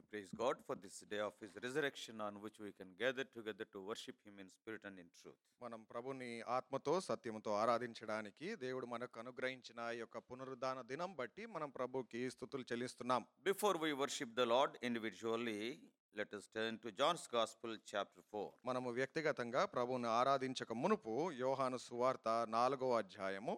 praise God for this day of His resurrection on which we can gather together to worship Him in spirit and in truth. మనం ప్రభుని ఆత్మతో సత్యముతో ఆరాధించడానికి దేవుడు మనకు అనుగ్రహించిన ఈ యొక్క పునరుద్ధాన దినం బట్టి మనం ప్రభుకి స్థుతులు చెల్లిస్తున్నాం Before we worship the Lord individually, let us turn to John's Gospel, chapter 4. మనము వ్యక్తిగతంగా ప్రభుని ఆరాధించక మునుపు యోహాను సువార్త నాలుగో అధ్యాయము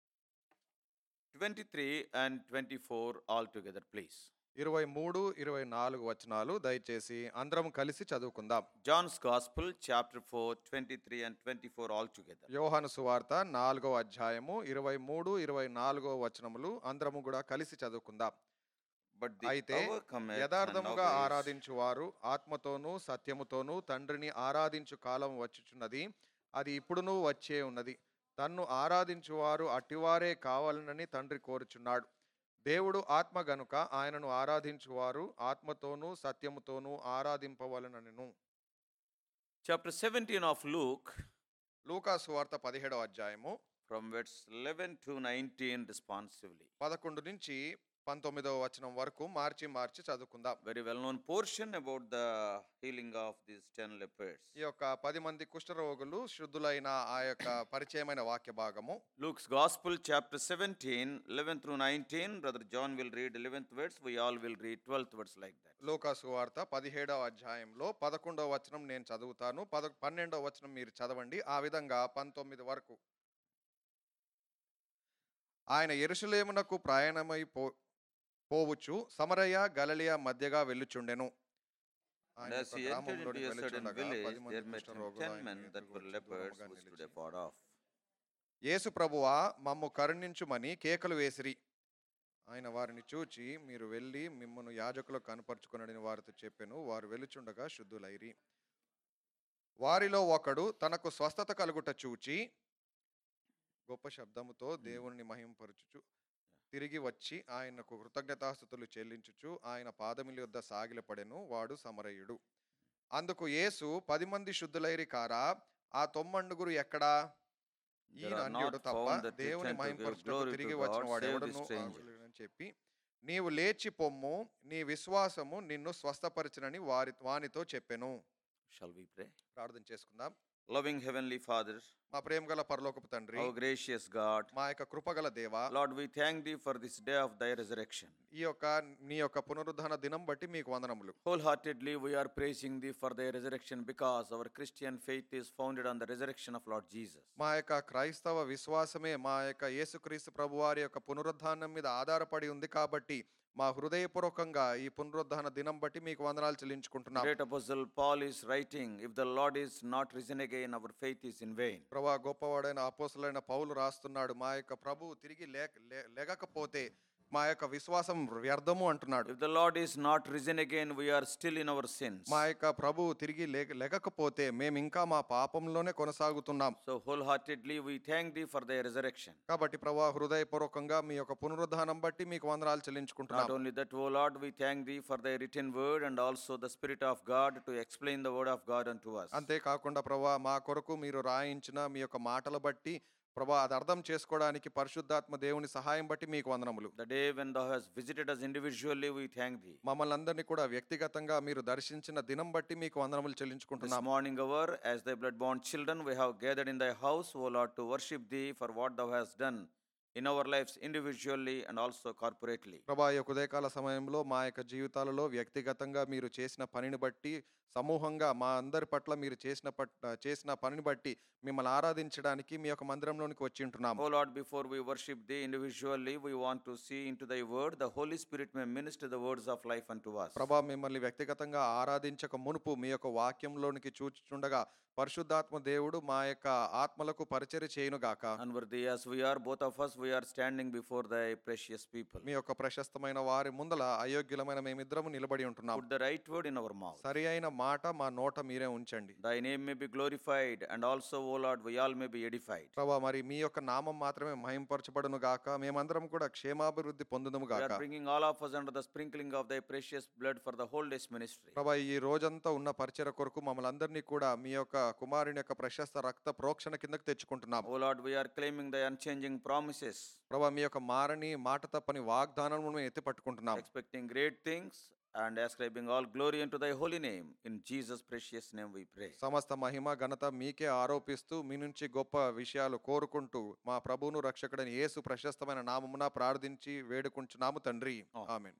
23 and 24 all together, please. ఇరవై మూడు ఇరవై నాలుగు వచనాలు దయచేసి అందరం కలిసి చదువుకుందాం John's Gospel, chapter 4, 23 and 24 all together. యోహాను సువార్త నాలుగో అధ్యాయము ఇరవై మూడు ఇరవై నాలుగో వచనములు అందరము కూడా కలిసి చదువుకుందాం But the అయితే hour cometh and now యథార్థముగా is, ఆరాధించువారు ఆత్మతోనూ సత్యముతోనూ తండ్రిని ఆరాధించు కాలం వచ్చుచున్నది అది ఇప్పుడునూ వచ్చే ఉన్నది తన్ను ఆరాధించువారు అట్టివారే కావాలనని తండ్రి కోరుచున్నాడు దేవుడు ఆత్మ గనుక ఆయనను ఆరాధించువారు ఆత్మతోనూ సత్యముతోనూ ఆరాధింపవలనను chapter 17 of Luke, లూకా సువార్త పదిహేడవ అధ్యాయము from verse 11 to 19 responsively. పదకొండు నుంచి పంతొమ్మిదవ వచనం వరకు మార్చి మార్చి చదువుకుందాం Very well known portion about the healing of these 10 lepers. ఈ యొక్క పది మంది కుష్ఠరోగులు శుద్ధులైన ఆ యొక్క పరిచయమైన వాక్య భాగము Luke's Gospel, chapter 17, 11 through 19. Brother John will read 11th verse. We all will read 12th verse like that. లూకా సువార్త పదిహేడవ అధ్యాయంలో పదకొండవ వచనం నేను చదువుతాను పద పన్నెండవ వచనం మీరు చదవండి ఆ విధంగా పంతొమ్మిది వరకు ఆయన ఎరుసలేమునకు ప్రయాణమై పో పోవచ్చు సమరయ గలలియ మధ్యగా వెళ్ళుచుండెను And ఆయన as యొక్క he entered into గ్రామంలోనికి a certain వెళ్ళుచుండగా village, పది మంది there met him కుష్ఠరోగులు ten ఆయన men that ఎదురుగా were వచ్చి lepers దూరముగా who stood నిలిచి, afar off. యేసు ప్రభువా మమ్ము కరుణించుమని కేకలు వేసిరి ఆయన వారిని చూచి మీరు వెళ్ళి మిమ్మను యాజకులకు కనపరుచుకునని వారితో చెప్పెను వారు వెళ్ళుచుండగా శుద్ధులైరి వారిలో ఒకడు తనకు స్వస్థత కలుగుట చూచి గొప్ప శబ్దముతో దేవుని మహింపరచుచు తిరిగి వచ్చి ఆయనకు కృతజ్ఞతాస్థుతులు చెల్లించుచు ఆయన పాదముల యొద్ద సాగిలపడెను వాడు సమరయుడు అందుకు యేసు పది మంది శుద్ధులైరి కారా ఆ తొమ్మండుగురు ఎక్కడా There ఈయన are అన్యుడు not తప్ప found that దేవుని return to give మహింపరచుటకు glory to తిరిగి God, వచ్చిన save వాడెవడను the stranger. అని చెప్పి నీవు లేచి పొమ్ము నీ విశ్వాసము నిన్ను స్వస్థపరచునని వారి వానితో చెప్పెను Shall we pray? ప్రార్థన చేసుకుందాం Loving Heavenly Father, మా ప్రేమ గల పరలోకపు తండ్రి our gracious God, మా యొక్క కృపగల దేవ Lord, we thank Thee for this day of Thy resurrection. ఈ యొక్క నీ యొక్క పునరుద్ధాన దినం బట్టి మీకు వందనములు Wholeheartedly, we are praising Thee for Thy resurrection because our Christian faith is founded on the resurrection of Lord Jesus. మా యొక్క క్రైస్తవ విశ్వాసమే మా యొక్క యేసుక్రీస్తు ప్రభువారి యొక్క పునరుద్ధానం మీద ఆధారపడి ఉంది కాబట్టి మా హృదయపూర్వకంగా ఈ పునరుద్ధాన దినం బట్టి మీకు వందనాలు చెల్లించుకుంటున్నాం Great Apostle Paul is writing, If the Lord is not risen again, our faith is in vain. ప్రభా గొప్పవాడైన అపోసులైన పౌలు రాస్తున్నాడు మా యొక్క ప్రభు తిరిగి లేక లే- లేగకపోతే మా యొక్క విశ్వాసం వ్యర్థము అంటున్నాడు If the Lord is not risen again, we are still in our sins. మా యొక్క ప్రభు తిరిగి లేక లేకపోతే మేము ఇంకా మా పాపంలోనే కొనసాగుతున్నాం So, wholeheartedly, we thank Thee for Thy resurrection. కాబట్టి ప్రభా హృదయపూర్వకంగా మీ యొక్క పునరుద్ధానం బట్టి మీకు వందనాలు Not చెల్లించుకుంటున్నాం only that, O Lord, we thank Thee for Thy written word and also the Spirit of God to explain the word of God unto us. అంతేకాకుండా ప్రభా మా కొరకు మీరు రాయించిన మీ యొక్క మాటల బట్టి ప్రభా అది అర్థం చేసుకోవడానికి పరిశుద్ధాత్మ దేవుని సహాయం బట్టి మీకు వందనములు The day when Thou hast visited us individually, we thank Thee. మమ్మల్ని అందరినీ కూడా వ్యక్తిగతంగా మీరు దర్శించిన దినం బట్టి మీకు వందనములు This చెల్లించుకుంటున్నాం morning hour, as Thy blood-born children, we have gathered in Thy house, O Lord, to worship Thee for what Thou hast done in our lives individually and also corporately. ప్రభా ఈ యొక్క ఉదయకాల సమయంలో మా యొక్క జీవితాలలో వ్యక్తిగతంగా మీరు చేసిన పనిని బట్టి సమూహంగా మా అందరి పట్ల మీరు చేసిన పట్ చేసిన పనిని బట్టి మిమ్మల్ని ఆరాధించడానికి మీ యొక్క మందిరంలోనికి వచ్చి ఉంటున్నాం O Lord, before we worship Thee individually, we want to see into Thy word. The Holy Spirit may minister the words of life unto us. ప్రభా మిమ్మల్ని వ్యక్తిగతంగా ఆరాధించక మునుపు మీ యొక్క వాక్యంలోనికి చూచుచుండగా పరిశుద్ధాత్మ దేవుడు మా యొక్క ఆత్మలకు పరిచర్య చేయునుగాక Unworthy as we are, both of us, we are standing before Thy precious people. మీ యొక్క ప్రశస్తమైన వారి ముందల అయోగ్యులమైన మేమిద్దరము నిలబడి ఉంటున్నాం Put the right word in our mouth. సరి అయిన మాట మా నోట మీరే ఉంచండి Thy name may be glorified, and also, O Lord, we all may be edified. ప్రభా మరి మీ యొక్క నామం మాత్రమే మహింపరచబడును గాక మేమందరం కూడా క్షేమాభివృద్ధి పొందుదుము We గాక are bringing all of us under the sprinkling of Thy precious blood for the whole day's ministry. ప్రభా ఈ రోజంతా ఉన్న పరిచయ కొరకు మమ్మల్ని అందరినీ కూడా మీ యొక్క కుమారుని యొక్క ప్రశస్త రక్త ప్రోక్షణ కిందకు తెచ్చుకుంటున్నాం O Lord, we are claiming Thy unchanging promises, ప్రభా మీ యొక్క మారని మాట తప్పని వాగ్దానం మేము ఎత్తి పట్టుకుంటున్నాం expecting great things and ascribing all glory unto thy holy name. In Jesus' precious name we pray. సమస్త మహిమ ఘనత మీకే ఆరోపిస్తూ మీ నుంచి గొప్ప విషయాలు కోరుకుంటూ మా ప్రభువును రక్షకుడైన యేసు ప్రశస్తమైన నామమున ప్రార్థించి వేడుకుంటున్నాము తండ్రి Oh. Amen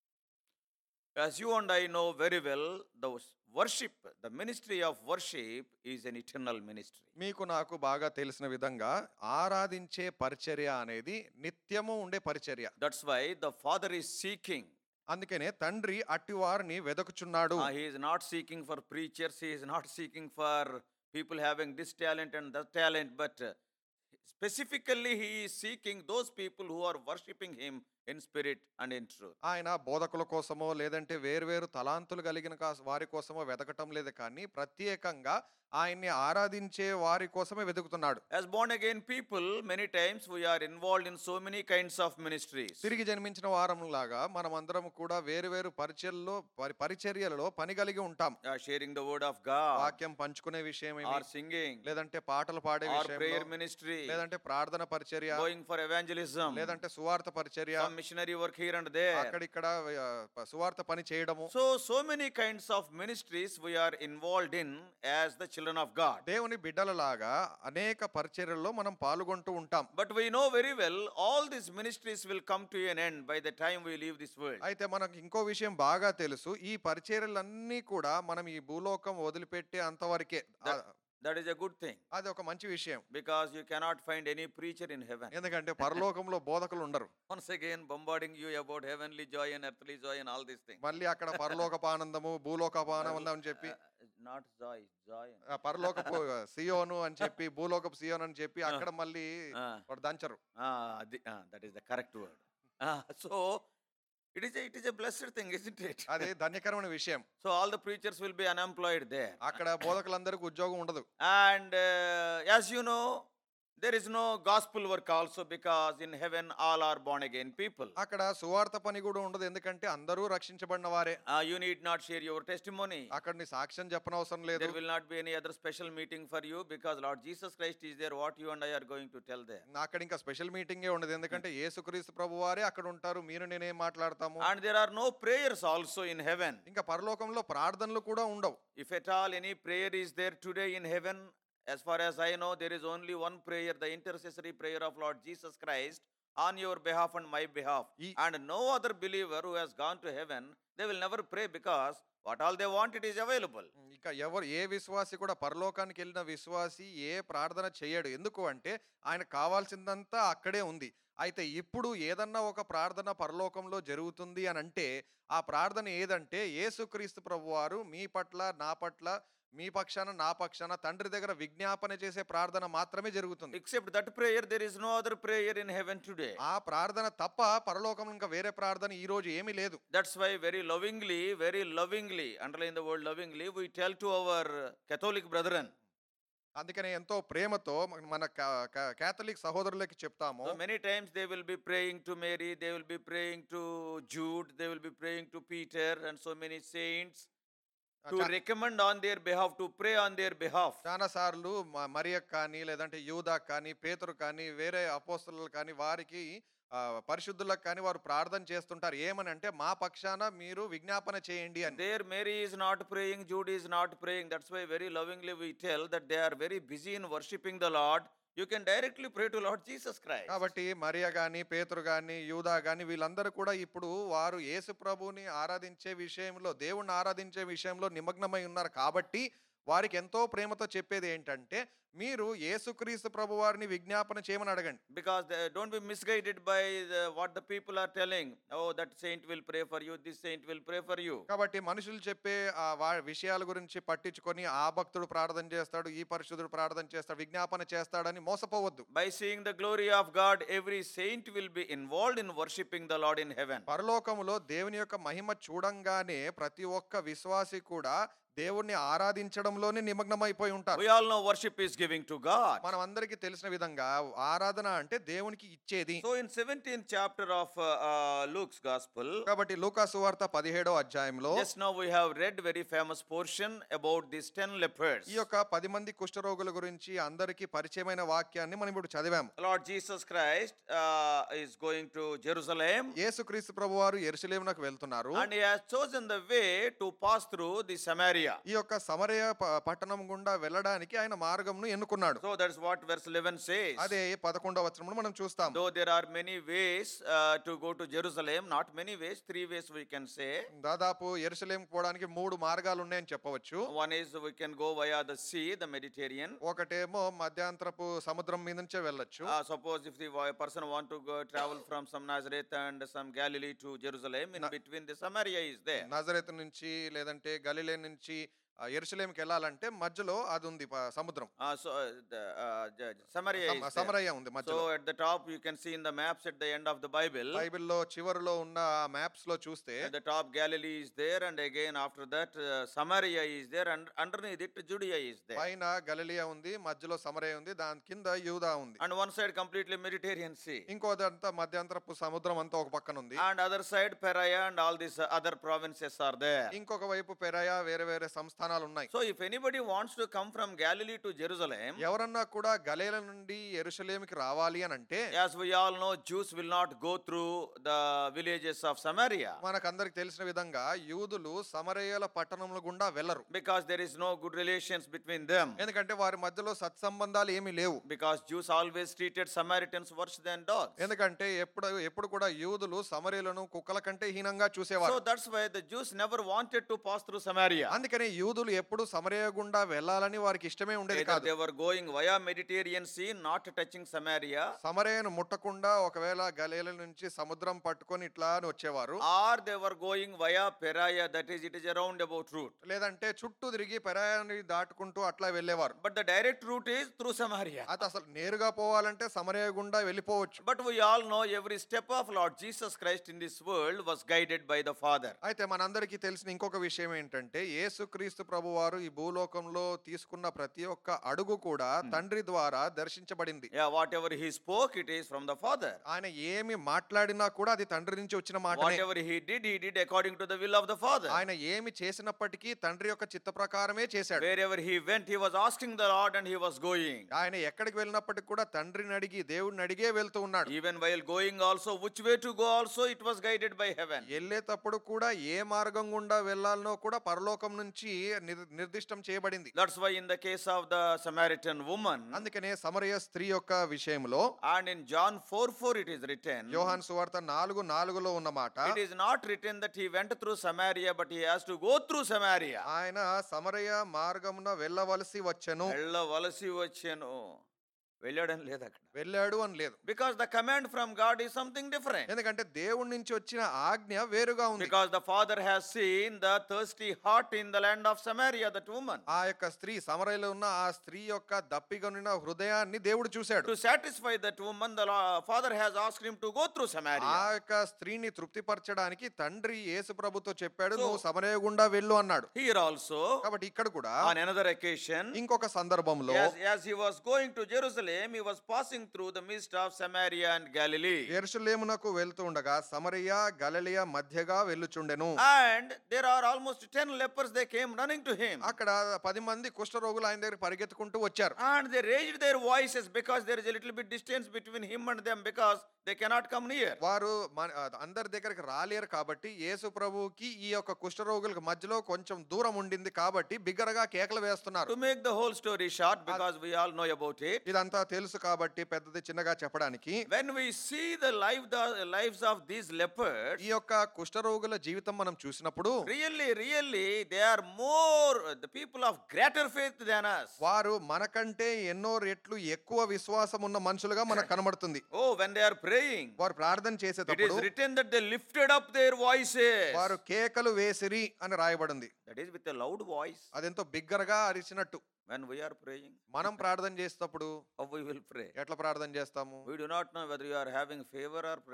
As you and I know very well, the worship, the ministry of worship is an eternal ministry. మీకు నాకు బాగా తెలిసిన విధంగా ఆరాధించే పరిచర్య అనేది నిత్యము ఉండే పరిచర్య That's why the Father is seeking. అందుకనే తండ్రి అట్టి వారిని వెదకుచున్నాడు Uh, he is not seeking for preachers, he is not seeking for people having this talent and that talent, but uh, specifically he is seeking those people who are worshipping him in spirit and in truth. ఆయన బోధకుల కోసమో లేదంటే వేరువేరు తలాంతులు కలిగిన cos- వారి కోసమో వెతకటం లేదు కానీ ప్రత్యేకంగా ఆయన్ని ఆరాధించే వారి కోసమే వెతుకుతున్నాడు As born again people, many times we are involved in so many kinds of ministries. తిరిగి జన్మించిన వారం లాగా మనం అందరం కూడా వేరువేరు పరిచర్యల్లో పరి- పరిచర్యలలో పని కలిగి ఉంటాం Uh, sharing the word of God, వాక్యం పంచుకునే విషయం or singing, లేదంటే పాటలు పాడే or prayer విషయం ministry, లేదంటే ప్రార్థన పరిచర్య going for evangelism, లేదంటే సువార్త పరిచర్య some missionary work here and there. అక్కడిక్కడ ఆ, ప- సువార్త పని చేయడము So, so many kinds of ministries we are involved in as the children of God. దేవుని బిడ్డలలాగా అనేక పరిచర్యల్లో మనం పాల్గొంటూ ఉంటాం But we know very well all these ministries will come to an end by the time we leave this world. అయితే మనకు ఇంకో విషయం బాగా తెలుసు ఈ పరిచర్యలన్నీ కూడా మనం ఈ భూలోకం వదిలిపెట్టే అంతవరకే ఆ, That is a good thing అది ఒక మంచి విషయం because you cannot find any preacher in heaven. ఎందుకంటే పరలోకంలో బోధకులు ఉండరు Once again, bombarding you about heavenly joy and earthly joy and all these things. మళ్ళీ అక్కడ పరలోకపు ఆనందము భూలోకపు ఆనందం అని చెప్పి Uh, not joy, joy. ఆ పరలోకపు సియోను అని చెప్పి భూలోకపు సియోను అని చెప్పి అక్కడ మళ్ళీ Ah, వాడు దంచరు ah, the- ah, that is the correct word. Ah, so, it is, a, it is a blessed thing, isn't it? అది ధన్యకరమైన విషయం So, all the preachers will be unemployed there. అక్కడ బోధకులందరికీ ఉద్యోగం ఉండదు And uh, as you know, there is no gospel work also because in heaven all are born again people. అక్కడ సువార్త పని కూడా ఉండదు ఎందుకంటే అందరూ రక్షించబడిన వారే Uh, you need not share your testimony. అక్కడ నీ సాక్ష్యం చెప్పనవసరం లేదు There will not be any other special meeting for you because Lord Jesus Christ is there. What you and I are going to tell there. అక్కడ ఇంకా special మీటింగే ఉండదు ఎందుకంటే యేసుక్రీస్తు ప్రభు వారే అక్కడ ఉంటారు మీరు నేనేం మాట్లాడతాము And there are no prayers also in heaven. ఇంకా పరలోకంలో ప్రార్థనలు కూడా ఉండవు If at all any prayer is there today in heaven, as far as I know, there is only one prayer, the intercessory prayer of Lord Jesus Christ on your behalf and my behalf. ఈ- And no other believer who has gone to heaven, they will never pray because what all they want, it is available. ఇంకా ఎవరు ఏ విశ్వాసి కూడా పరలోకానికి వెళ్ళిన విశ్వాసి ఏ ప్రార్థన చేయడు ఎందుకు అంటే ఆయన కావాల్సిందంతా అక్కడే ఉంది అయితే ఇప్పుడు ఏదన్నా ఒక ప్రార్థన పరలోకంలో జరుగుతుంది అని అంటే ఆ ప్రార్థన ఏదంటే యేసుక్రీస్తు ప్రభు వారు మీ పట్ల నా పట్ల మీ పక్షాన నా పక్షాన తండ్రి దగ్గర విజ్ఞాపన చేసే ప్రార్థన మాత్రమే జరుగుతుంది Except that prayer, there is no other prayer in heaven today. ఆ ప్రార్థన తప్ప పరలోకంలో ఇంకా వేరే ప్రార్థన ఈ రోజు ఏమీ లేదు That's why, very lovingly, very lovingly, underline the word lovingly, we tell to our Catholic brethren. అందుకనే ఎంతో ప్రేమతో మన- మన కా- కా- కేథలిక్ సహోదరులకి చెప్తాము So many times they will be praying to Mary, they will be praying to Jude, they will be praying to Peter, and so many saints to చా- recommend on their behalf, to pray on their behalf. చాలా సార్లు మ- మరియకు కానీ లేదంటే యూదా కానీ పేతురు కానీ వేరే అపోస్తులు కానీ వారికి ఆ, పరిశుద్ధులకు కానీ వారు ప్రార్థన చేస్తుంటారు ఏమని అంటే మా పక్షాన మీరు విజ్ఞాపన చేయండి అని There Mary is not praying, Jude is not praying. That's why very lovingly we tell that they are very busy in worshipping the Lord. You can directly pray to Lord Jesus Christ. కాబట్టి మరియ కానీ పేతురు కానీ యూదా కానీ వీళ్ళందరూ కూడా ఇప్పుడు వారు యేసు ప్రభుని ఆరాధించే విషయంలో దేవుణ్ణి ఆరాధించే విషయంలో నిమగ్నమై ఉన్నారు కాబట్టి వారికి ఎంతో ప్రేమతో చెప్పేది ఏంటంటే మీరు యేసుక్రీస్తు ప్రభు వారిని విజ్ఞాపన చేయమని అడగండి Because they, don't be misguided by the, what the people are telling. Oh, that saint will pray for you, this saint will pray for you. కాబట్టి మనుషులు చెప్పే ఆ వా విషయాల గురించి పట్టించుకొని ఆ భక్తుడు ప్రార్థన చేస్తాడు ఈ పరిశుద్ధుడు ప్రార్థన చేస్తాడు విజ్ఞాపన చేస్తాడని మోసపోవద్దు By seeing the glory of God, every saint will be involved in worshipping the Lord in heaven. పరలోకములో దేవుని యొక్క మహిమ చూడంగానే ప్రతి ఒక్క విశ్వాసి కూడా దేవుణ్ణి ఆరాధించడంలోనే నిమగ్నమైపోయి ఉంటారు We all know worship is giving to God. మనం అందరికీ తెలిసిన విధంగా ఆరాధన అంటే దేవునికి ఇచ్చేది So in 17th chapter of uh, uh, Luke's gospel, కాబట్టి లూకాసు వార్త పదిహేడో అధ్యాయంలో just now we have read very famous portion about these 10 lepers. ఈ యొక్క పది మంది కుష్ఠరోగుల గురించి అందరికీ పరిచయమైన వాక్యాన్ని మనం ఇప్పుడు చదివాము Lord Jesus Christ uh, is going to Jerusalem యేసుక్రీస్తు ప్రభు వారు ఎరుసలేమునకు వెళ్తున్నారు and he has chosen the way to pass through the Samaria. ఈ యొక్క సమరయ ప- పట్టణం గుండా వెళ్ళడానికి ఆయన మార్గంను ఎన్నుకున్నాడు So that's what verse 11 says. అదే పదకొండవ వచనంలో మనం చూస్తాం Though there are many ways uh, to go to Jerusalem, not many ways, three ways we can say. దాదాపు ఎరుసలేం పోవడానికి మూడు మార్గాలు ఉన్నాయని చెప్పవచ్చు One is we can go via the sea, the Mediterranean. ఒకటేమో మధ్యాంతరపు సముద్రం మీద నుంచే వెళ్ళొచ్చు Uh, suppose if the wa- person want to go travel from some Nazareth and some Galilee to Jerusalem, in between the Samaria is there. Nazareth నుంచి లేదంటే గలిలే నుంచి ఆ, ఎరుసలేంకి వెళ్ళాలంటే మధ్యలో అది ఉంది ప- సముద్రం Uh, so uh, the, uh, the- Samaria సమ- is there. సమరయ్య ఉంది మధ్యలో So at the top you can see in the maps at the end of the Bible. బైబిల్లో చివరిలో ఉన్న మ్యాప్స్ లో చూస్తే At the top Galilee is there and again after that uh, Samaria is there and underneath it Judea is there. పైన గలిలియా ఉంది మధ్యలో సమరయ్య ఉంది దాని కింద యూదా ఉంది And one side completely Mediterranean Sea. ఇంకోదంతా మధ్యాంతరపు సముద్రం అంతా ఒక పక్కన ఉంది And other side Peraya and all these uh, other provinces are there. ఇంకొక వైపు పెరయ వేరే వేరే సంస్థానాలు ఉన్నాయి So if anybody wants to come from Galilee to Jerusalem, ఎవరన్నా కూడా గలేల నుండి ఎరుసలేమికి రావాలి అని అంటే as we all know, Jews will not go through the villages of Samaria మనకందరికి తెలిసిన విధంగా యూదులు సమరయ్యల పట్టణముల గుండా వెళ్ళరు because there is no good relations between them. ఎందుకంటే వారి మధ్యలో సత్సంబంధాలు ఏమీ లేవు Because Jews always treated Samaritans worse than dogs. ఎందుకంటే ఎప్పుడు ఎప్పుడు కూడా యూదులు సమరయులను కుక్కల కంటే హీనంగా So చూసేవారు that's why the Jews never wanted to pass through Samaria. అందుకనే యూదులు ఎప్పుడు సమరయ గుండా వెళ్ళాలని వారికి ఇష్టమే ఉండేది Either కాదు they were going via Mediterranean Sea, not touching Samaria, సమరయను ముట్టకుండా ఒకవేళ గలేల నుంచి సముద్రం పట్టుకొని ఇట్లా అని వచ్చేవారు or they were going via Peraya, that is, it is a roundabout route. లేదంటే చుట్టూ తిరిగి పెరాయాన్ని దాటుకుంటూ అట్లా వెళ్ళేవారు But the direct route is through Samaria. అది అసలు నేరుగా పోవాలంటే సమరయ గుండా వెళ్ళిపోవచ్చు But we all know every step of Lord Jesus Christ in this world was guided by the Father. అయితే మనందరికీ తెలిసిన ఇంకొక విషయం ఏంటంటే యేసుక్రీస్తు ప్రభు వారు ఈ భూలోకంలో తీసుకున్న ప్రతి ఒక్క అడుగు కూడా తండ్రి ద్వారా దర్శించబడింది Yeah, whatever he spoke, it is from the Father. ఆయన ఏమి మాట్లాడినా కూడా అది తండ్రి నుంచి వచ్చిన మాటనే Whatever he did, he did according to the will of the Father. ఆయన ఏమి చేసినప్పటికీ తండ్రి యొక్క చిత్త ప్రకారమే చేశాడు Wherever he went, he was asking the Lord and he was going. ఆయన ఎక్కడికి వెళ్ళినప్పటికి కూడా తండ్రిని అడిగి దేవుడిని అడిగే వెళ్తూ ఉన్నాడు Even while going also, which way to go also, it was guided by heaven. వెళ్ళేటప్పుడు కూడా ఏ మార్గం గుండా వెళ్ళాలనో కూడా పరలోకం నుంచి నిర్- నిర్దిష్టం చేయబడింది That's why in the case of the Samaritan woman, అందుకనే సమరయ స్త్రీ యొక్క విషయంలో and in John 4 4 it is written, యోహాన్ సువార్త నాలుగు నాలుగులో ఉన్న మాట it is not written that he went through Samaria, but he has to go through Samaria. ఆయన సమరయ మార్గమున వెళ్ళవలసి వచ్చెను వెళ్ళవలసి వచ్చాను వెళ్ళాడని లేదు అక్కడ వెళ్ళాడు అని లేదు because the command from God is something different ఎందుకంటే దేవుడి నుంచి వచ్చిన ఆజ్ఞ వేరుగా ఉంది because the father has seen the thirsty heart in the land of Samaria that woman ఆ యొక్క స్త్రీ సమరయలో ఉన్న ఆ స్త్రీ యొక్క దప్పిగొనిన హృదయాన్ని దేవుడు చూశాడు to satisfy that woman the father has asked him to go through Samaria ఆ యొక్క స్త్రీని తృప్తిపరచడానికి తండ్రి యేసు ప్రభుతో చెప్పాడు So- నువ్వు సమరయ గుండా వెళ్ళు అన్నాడు హియర్ ఆల్సో కాబట్టి ఇక్కడ కూడా ఆన్ అనదర్ అకేషన్ ఇంకొక సందర్భంలో as, as he was going to Jerusalem, he was passing through the midst of Samaria and Galilee. ఎరుసలేమునకు వెళ్తూ ఉండగా సమరయ గలలియ మధ్యగా వెళ్ళుచుండెను And there are almost 10 lepers, they came running to him. అక్కడ పది మంది కుష్ఠరోగులు ఆయన దగ్గర పరిగెత్తుకుంటూ వచ్చారు And they raised their voices because there is a little bit distance between him and them because they cannot come near. వారు మన- అందరి దగ్గరికి రాలేరు కాబట్టి యేసు ప్రభువుకి ఈ యొక్క కుష్ఠరోగులకు మధ్యలో కొంచెం దూరం ఉండింది కాబట్టి బిగ్గరగా కేకలు వేస్తున్నారు To make the whole story short, because we all know about it, ఇదంతా తెలుసు కాబట్టి పెద్దది చిన్నగా చెప్పడానికి when we see the life the lives of these lepers, ఈ యొక్క కుష్ఠరోగుల జీవితం మనం చూసినప్పుడు really, really, they are more the people of greater faith than us. వారు మనకంటే ఎన్నో రెట్లు ఎక్కువ విశ్వాసం ఉన్న మనుషులుగా మనకు కనబడుతుంది Oh, when they are praying, వారు ప్రార్థన it is చేసేటప్పుడు written that they lifted up their voices. వారు కేకలు వేసిరి అని రాయబడింది That is with a loud voice. అదెంతో బిగ్గరగా అరిచినట్టు When we are praying, మనం ప్రార్థన చేసేటప్పుడు how we will pray. ఎట్లా ప్రార్థన చేస్తాము We do not know whether you are having favor or praying.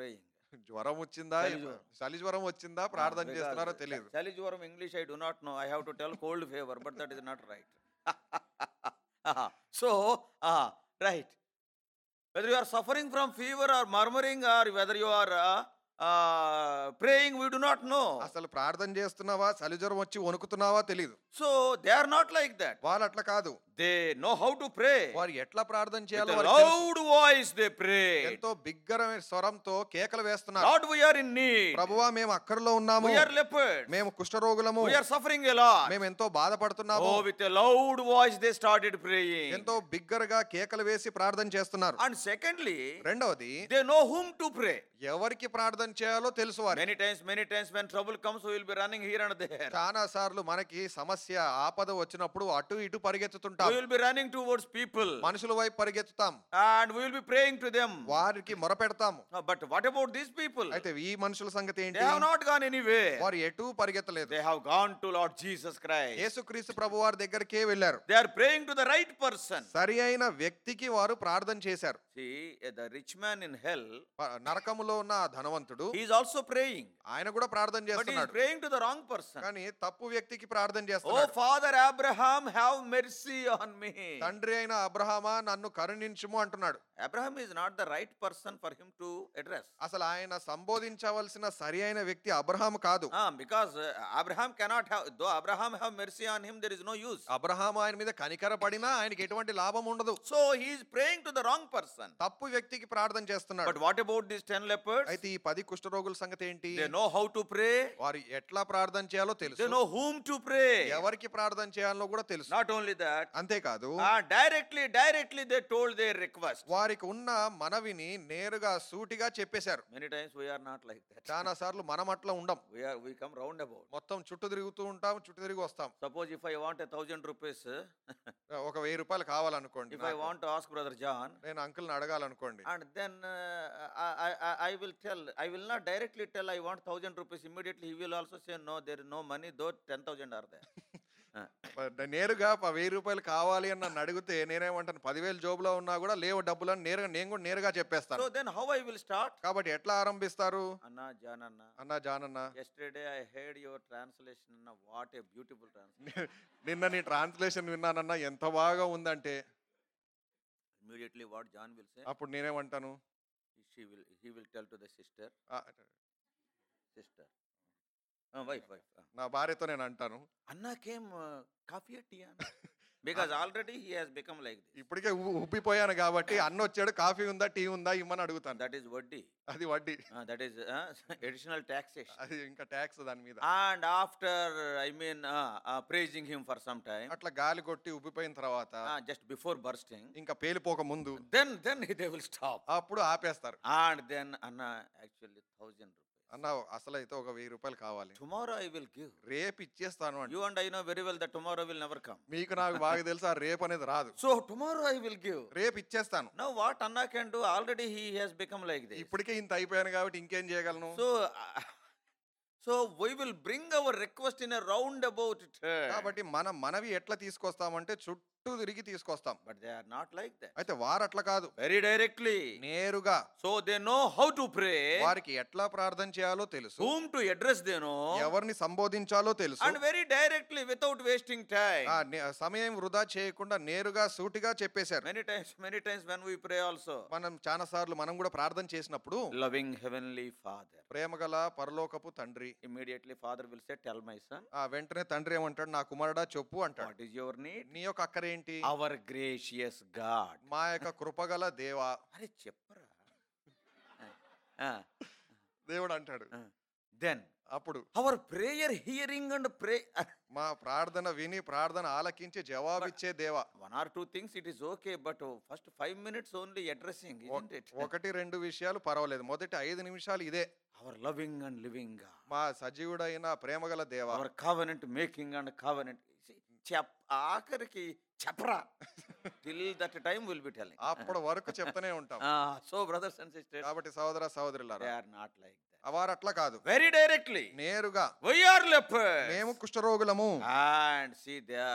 జ్వరం వచ్చిందా చలి జ్వరం. చలి జ్వరం వచ్చిందా ప్రార్థన because చేస్తున్నారో చ- తెలియదు చలి జ్వరం English I do not know I have to tell cold fever but that is not right so right whether you are suffering from fever or murmuring or whether you are praying we do not know అసలు ప్రార్థన చేస్తున్నావా చలి జ్వరం వచ్చి వణుకుతున్నావా తెలియదు so they are not like that వాళ్ళు అట్లా కాదు they know how to pray వారు ఎట్లా ప్రార్థన చేయాలో వారికి తెలుసు. లౌడ్ వాయిస్ దే ప్రే ఎంతో బిగ్గరమైన స్వరంతో కేకలు వేస్తున్నారు Lord we are in need ప్రభువా మేము అక్కర్లో ఉన్నాము వి ఆర్ లెపర్డ్ మేము కుష్ఠరోగులము we are suffering a lot మేము ఎంతో బాధపడుతున్నాము Oh, with a loud voice they started praying. ఎంతో బిగ్గరగా కేకలు వేసి ప్రార్థన చేస్తున్నారు And secondly, రెండవది they know whom to pray. ఎవరికి ప్రార్థన చేయాలో తెలుసు వారు Many times, many times when trouble comes, we will be running here and there. చాలా సార్లు మనకి సమస్య ఆపద వచ్చినప్పుడు అటు ఇటు పరిగెత్తుతుంటాం We will be running towards people మనుషుల వైపు పరిగెత్తుతాం and we will be praying to them. వారికి మొరపెడతాము Uh, But what about these people? అయితే ఈ మనుషుల సంగతి They ఏంటి have not gone anywhere. వారు ఎటు పరిగెత్తలేదు They have gone to Lord Jesus Christ. యేసుక్రీస్తు ప్రభు వారి దగ్గరికే వెళ్ళారు They are praying to the right person. సరి అయిన వ్యక్తికి వారు ప్రార్థన చేశారు See, uh, the rich man in hell, ప- నరకములో ఉన్న ఆ ధనవంతుడు he is also praying. ఆయన కూడా ప్రార్థన But he is చేస్తున్నాడు praying to the wrong person. కానీ తప్పు వ్యక్తికి ప్రార్థన Oh, చేస్తున్నాడు Father Abraham, have mercy on me. తండ్రి అయిన అబ్రహామా నన్ను కరుణించుము అంటున్నాడు Abraham is not the right person for him to address. అసలు ఆయన సంబోధించవలసిన సరి అయిన వ్యక్తి అబ్రహాం కాదు Ah, because uh, Abraham cannot have, though Abraham have mercy on him, there is no use. Abraham ఆయన మీద కనికర పడినా ఆయనకి ఎటువంటి లాభం ఉండదు So he is praying to the wrong person. తప్పు వ్యక్తికి ప్రార్థన చేస్తున్నాడు But what about these ten lepers? అయితే ఈ పది కుష్ఠరోగుల సంగతి ఏంటి They know how to pray. వారు ఎట్లా ప్రార్థన చేయాలో They తెలుసు know whom to pray. ఎవరికి ప్రార్థన చేయాలో కూడా తెలుసు Not only that, అంతేకాదు ah, directly, directly they told their request. వారికి ఉన్న మనవిని నేరుగా సూటిగా చెప్పేశారు Many times we are not like that. చాలా సార్లు మనం అట్లా ఉండం We are we come roundabout. మొత్తం చుట్టూ తిరుగుతూ ఉంటాం చుట్టూ తిరిగి వస్తాం Suppose if I want a thousand rupees, uh, ఒక వెయ్యి రూపాయలు కావాలనుకోండి if I నాకు. want to ask Brother John, నేను అంకుల్ని అడగాలనుకోండి and then uh, I, I, I- I will tell, I will not directly tell I want thousand rupees. Immediately he will also say, no, there is no money, though ten thousand are there. Uh, ప- నేరుగా ప- వెయ్యి రూపాయలు కావాలి అని నన్ను అడిగితే నేనేమంటాను పదివేలు జోబులో ఉన్నా కూడా లేవు డబ్బులు అని నేరుగా నేను కూడా నేరుగా చెప్పేస్తాను so then how I will start? కాబట్టి ఎట్లా ఆరంభిస్తారు Anna, John, Anna. అన్నా జానన్న Yesterday I heard your translation. Anna. What a beautiful translation. నిన్న నీ ట్రాన్స్లేషన్ విన్నానన్నా ఎంత బాగా ఉందంటే Immediately what John will say, అప్పుడు నేనేమంటాను she will, he will tell to the sister, "ఆ, sister. Uh, wife, wife. uh. నా భార్యతో నేను అంటాను Anna came uh, coffee or tea? Anna? Because already he has become like this. ఇప్పటికే ఉ- ఉబ్బిపోయాను కాబట్టి అన్న వచ్చాడు కాఫీ ఉందా టీ ఉందా ఇమ్మని అడుగుతాను That is vadi. అది వడ్డీ Uh, that is uh, additional taxation. అది ఇంకా ట్యాక్స్ దాని మీద And after, I mean, uh, uh, praising him for some time, అట్లా గాలి కొట్టి ఉబ్బిపోయిన తర్వాత uh, just before bursting, ఇంకా పేలిపోక ముందు then then they will stop. అప్పుడు ఆపేస్తారు And then Anna, actually, thousand rupees. అన్న అసలు అయితే ఒక వెయ్యి రూపాయలు కావాలి Tomorrow I will give. రేపు ఇచ్చేస్తాను అంటే You and I know very well that tomorrow will never come. మీకు నాకు బాగా తెలుసు ఆ రేపు అనేది రాదు So tomorrow I will give. రేపు ఇచ్చేస్తాను Now what Anna can do? Already he has become like this. ఇప్పటికే ఇంత అయిపోయాను కాబట్టి ఇంకేం చేయగలను So, uh, so we will bring our request in a roundabout turn. కాబట్టి మన మనవి ఎట్లా తీసుకొస్తామంటే చుట్టూ తిరిగి తీసుకొస్తాం But they are not like that. అయితే వారు అట్లా కాదు Very directly. నేరుగా So they know how to pray, వారికి ఎట్లా ప్రార్థన చేయాలో తెలుసు whom to address they know, ఎవరిని సంబోధించాలో తెలుసు and very directly without wasting time. ఆ నే- సమయం వృధా చేయకుండా నేరుగా సూటిగా చెప్పేశారు Many times, many times when we pray also, మనం చాలా సార్లు మనం కూడా ప్రార్థన చేసినప్పుడు loving heavenly Father. ప్రేమగల పరలోకపు తండ్రి Immediately Father will say, Tell my son, ఆ వెంటనే తండ్రి ఏమంటాడు నా కుమారుడా చెప్పు అంటాడు what is your need? నీ యొక్క అక్కరేంటి Our gracious God. మా యొక్క కృపగల దేవా అరే చెప్పరా Ah, దేవుడు అంటాడు ah. then అప్పుడు our prayer hearing and pray మా ప్రార్థన విని ప్రార్థన ఆలకించి జవాబిచ్చే దేవా one or two things it is okay but uh, first five minutes only addressing isn't it ఒకటి రెండు విషయాలు పర్వాలేదు మొదటి ఐదు నిమిషాలు ఇదే our loving and living God మా సజీవుడైన ప్రేమగల దేవా our covenant making and covenant See, చెప్ ఆఖరికి చెప్పరా till that time will be telling అప్పటి వరకు చెప్తూనే ఉంటాం Ah, so brothers and sisters కాబట్టి సహోదర they సహోదరులారా are not like that వారు అట్లా కాదు very directly నేరుగా we are lepers మేము కుష్ఠరోగులము and see they are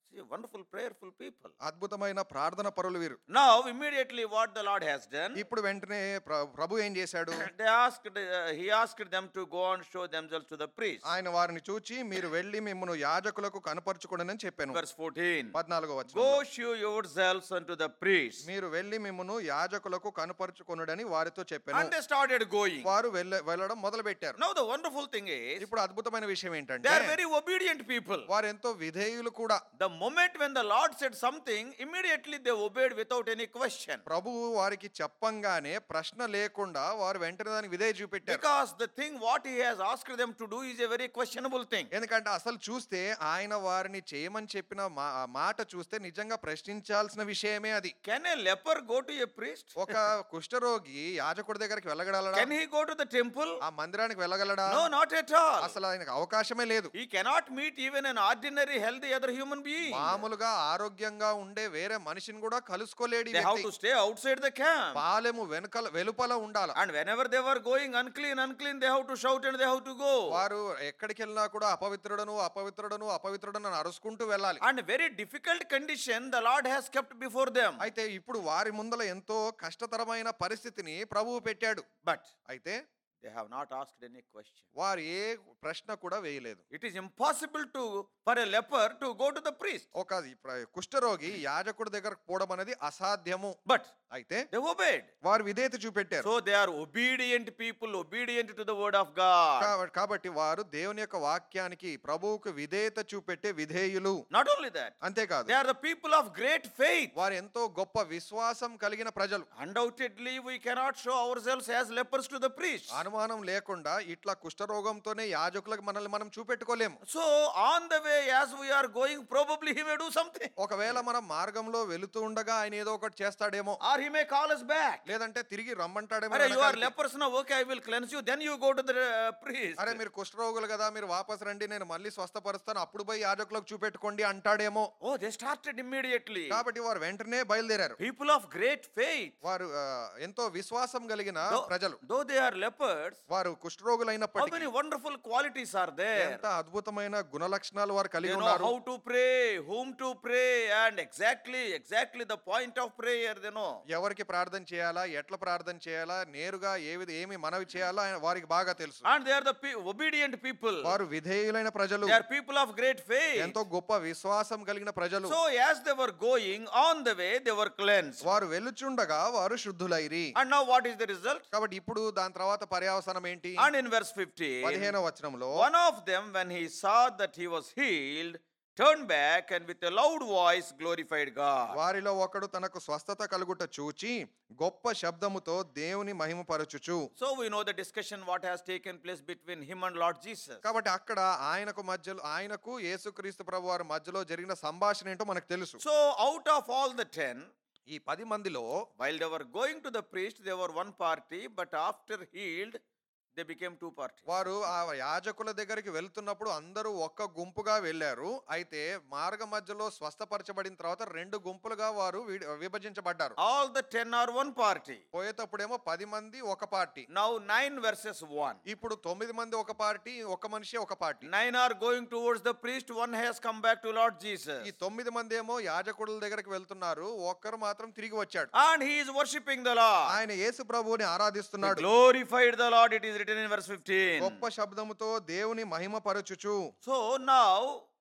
See, wonderful, prayerful people. అద్భుతమైన ప్రార్థన పరులు వీరు Now, immediately, what the Lord has done, ఇప్పుడు వెంటనే ప్ర- ప్రభు ఏం చేశాడు they asked, uh, he asked them to go and show themselves to the priest. ఆయన వారిని చూచి మీరు వెళ్ళి మిమ్మల్ని యాజకులకు కనపరచుకోండి అని చెప్పాను Verse 14. పద్నాలుగో వచ్చిన Go show yourselves unto the priest. మీరు వెళ్ళి మిమ్మను యాజకులకు కనపరుచుకొనుడని వారితో చెప్పాను And they started going. వారు వెళ్ళ వెళ్ళడం మొదలు పెట్టారు Now, the wonderful thing is, ఇప్పుడు అద్భుతమైన విషయం they ఏంటంటే are very obedient people. వారు ఎంతో విధేయులు కూడా The moment when the Lord said something, immediately they obeyed without any question. ప్రభువు వారికి చెప్పంగానే ప్రశ్న లేకుండా వారు వెంటనే దానికి విధేయ చూపెట్టారు Because the thing what he has asked them to do is a very questionable thing. ఎందుకంటే అసలు చూస్తే ఆయన వారిని చేయమని చెప్పిన మా- ఆ మాట చూస్తే నిజంగా ప్రశ్నించాల్సిన విషయమే అది Can a leper go to a priest? ఒక కుష్ఠరోగి యాజకుడి దగ్గరికి వెళ్ళగలడా Can he go to the temple? ఆ మందిరానికి వెళ్ళగలడా No, not at all. అసలు ఆయనకు అవకాశమే లేదు He cannot meet even an ordinary, healthy other human being. మామూలుగా ఆరోగ్యంగా ఉండే వేరే మనిషిని కూడా కలుసుకోలేడు ఈ They have వ్యక్తి. to stay outside the camp. పాలెము వెనుకల వెలుపల ఉండాలి And whenever they were going unclean, unclean, they have to shout and they have to go. వారు ఎక్కడికి వెళ్ళినా కూడా అపవిత్రుడను అపవిత్రుడను అపవిత్రుడను అని అరుచుకుంటూ వెళ్ళాలి And very difficult condition the Lord has kept before them. అయితే ఇప్పుడు వారి ముందల ఎంతో కష్టతరమైన పరిస్థితిని ప్రభువు పెట్టాడు But అయితే they have not asked any question. వారు ఏ ప్రశ్న కూడా వేయలేదు It is impossible to for a leper to go to the priest. ఒక ఈ ప్ర- కుష్ఠరోగి యాజకుడి దగ్గరకు పోవడం అనేది అసాధ్యము But అయితే they obeyed. వారు విధేయత చూపెట్టారు So they are obedient people, obedient to the word of God. కా- కాబట్టి వారు దేవుని యొక్క వాక్యానికి ప్రభువుకు విధేయత చూపెట్టే విధేయులు Not only that, అంతేకాదు they are the people of great faith. వారు ఎంతో గొప్ప విశ్వాసం కలిగిన ప్రజలు Undoubtedly, we cannot show ourselves as lepers to the priest. అనుమానం లేకుండా ఇట్లా కుష్ఠరోగంతోనే యాజకులకు మనల్ని మనం చూపెట్టుకోలేము So, on the way, as we are going, probably he may do something. ఒకవేళ మనం మార్గంలో వెళుతూ ఉండగా ఆయన ఏదో ఒకటి చేస్తాడేమో Or he may call us back. లేదంటే తిరిగి రమ్మంటాడేమో Arey, you are వెనకాలకి. lepers now, okay, I will cleanse you. Then you go to the uh, priest. అరే మీరు కుష్ఠరోగులు కదా మీరు వాపస్ రండి నేను మళ్ళీ స్వస్థపరుస్తాను అప్పుడు పోయి యాజకులకు చూపెట్టుకోండి అంటాడేమో Oh, they started immediately. కాబట్టి వారు వెంటనే బయలుదేరారు People of great faith. వారు ఆ, ఎంతో విశ్వాసం కలిగిన Though, ప్రజలు though they are lepers, వారు how కుష్ఠరోగులైనప్పటికీ many wonderful qualities are there? ఎంత అద్భుతమైన గుణలక్షణాలు వారు They కలిగి know ఉన్నారు how to pray, whom to pray, and exactly, exactly the point of prayer they know. ఎవరికి ప్రార్థన చేయాలా ఎట్లా ప్రార్థన చేయాలా నేరుగా ఏ విధ ఏమి మనవి చేయాలా ఆయన- వారికి బాగా తెలుసు And they are the pe- obedient people. వారు విధేయులైన ప్రజలు They are people of great faith. ఎంతో గొప్ప విశ్వాసం కలిగిన ప్రజలు So as they were going on the way, they were cleansed. వారు వెళ్ళుచుండగా వారు శుద్ధులైరి And now what is the result? కాబట్టి ఇప్పుడు దాని తర్వాత పర్యావసనం ఏంటి And in verse 15, పదిహేనవ వచనంలో one of them, when he saw that he was healed, turned back and with a loud voice glorified God. వారిలో ఒకడు తనకు స్వస్థత కలుగుట చూచి గొప్ప శబ్దముతో దేవుని మహిమపరచుచు So we know the discussion what has taken place between him and Lord Jesus. కాబట్టి అక్కడ ఆయనకు మధ్యలో ఆయనకు యేసుక్రీస్తు ప్రభు వారి మధ్యలో జరిగిన సంభాషణ ఏంటో మనకు తెలుసు So out of all the ten, ఈ పది మందిలో while they were going to the priest, they were one party, but after healed, they became two parties. వారు ఆ యాజకుల దగ్గరికి వెళ్తున్నప్పుడు అందరూ ఒక్క గుంపుగా వెళ్ళారు అయితే మార్గ మధ్యలో స్వస్థపరచబడిన తర్వాత రెండు గుంపులుగా వారు విడి- విభజించబడ్డారు All the ten are one party. పోయేటప్పుడేమో పది మంది ఒక party Now nine versus one. ఇప్పుడు తొమ్మిది మంది ఒక పార్టీ ఒక మనిషి ఒక party Nine are going towards the priest, one has come back to Lord Jesus. ఈ తొమ్మిది మంది ఏమో యాజకుడుల దగ్గరికి వెళ్తున్నారు ఒక్కరు మాత్రం తిరిగి వచ్చాడు And he is worshipping the Lord. ఆయన యేసు ప్రభువుని They ఆరాధిస్తున్నాడు glorified the Lord, it is written in verse 15. గొప్ప శబ్దముతో దేవుని మహిమపరచుచు So now,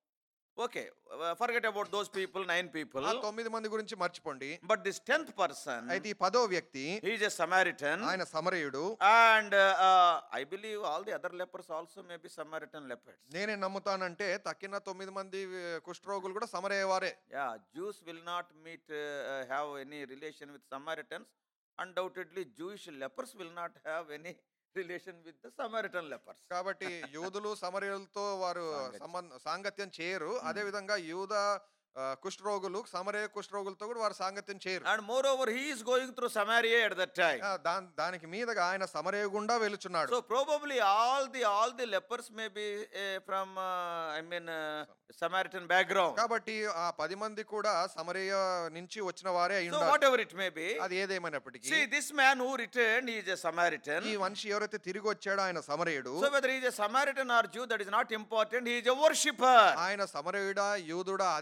okay, uh, forget about those people, nine people. ఆ తొమ్మిది మంది గురించి మర్చిపోండి But this tenth person, అయితే ఈ పదో వ్యక్తి he is a Samaritan. ఆయన సమరయుడు And uh, uh, I believe all the other lepers also may be Samaritan lepers. నేనే నమ్ముతానంటే తక్కిన తొమ్మిది మంది ఆ, కుష్ఠరోగులు కూడా సమరయ్యేవారే Yeah, Jews will not meet, uh, uh, have any relation with Samaritans. Undoubtedly, Jewish lepers will not have any relation with the Samaritan lepers. కాబట్టి యూదులు సమరయులతో వారు సాంగత్యం. సంబంధ సాంగత్యం చేయరు అదే విధంగా యూద ఆ, కుష్ఠరోగులు సమరయ కుష్ఠరోగులతో కూడా వారు సాంగత్యం చేయరు And moreover, he is going through Samaria at that time. ఆ, దాన్- దానికి మీదగా ఆయన సమరయ గుండా వెలుచున్నాడు So probably all the all the lepers may be uh, from uh, I mean uh, Samaritan background. కాబట్టి ఆ పది మంది కూడా సమరయ నుంచి వచ్చిన వారే అయి So ఉండాలి whatever it may be, అది ఏదేమైనప్పటికీ see this man who returned, he is a Samaritan. ఈ మనిషి ఎవరైతే తిరిగి వచ్చాడో ఆయన సమరయుడు So whether he is a Samaritan or Jew, that is not important. He is a worshipper. ఆయన సమరయుడా యూదుడా అది ప్రాముఖ్యం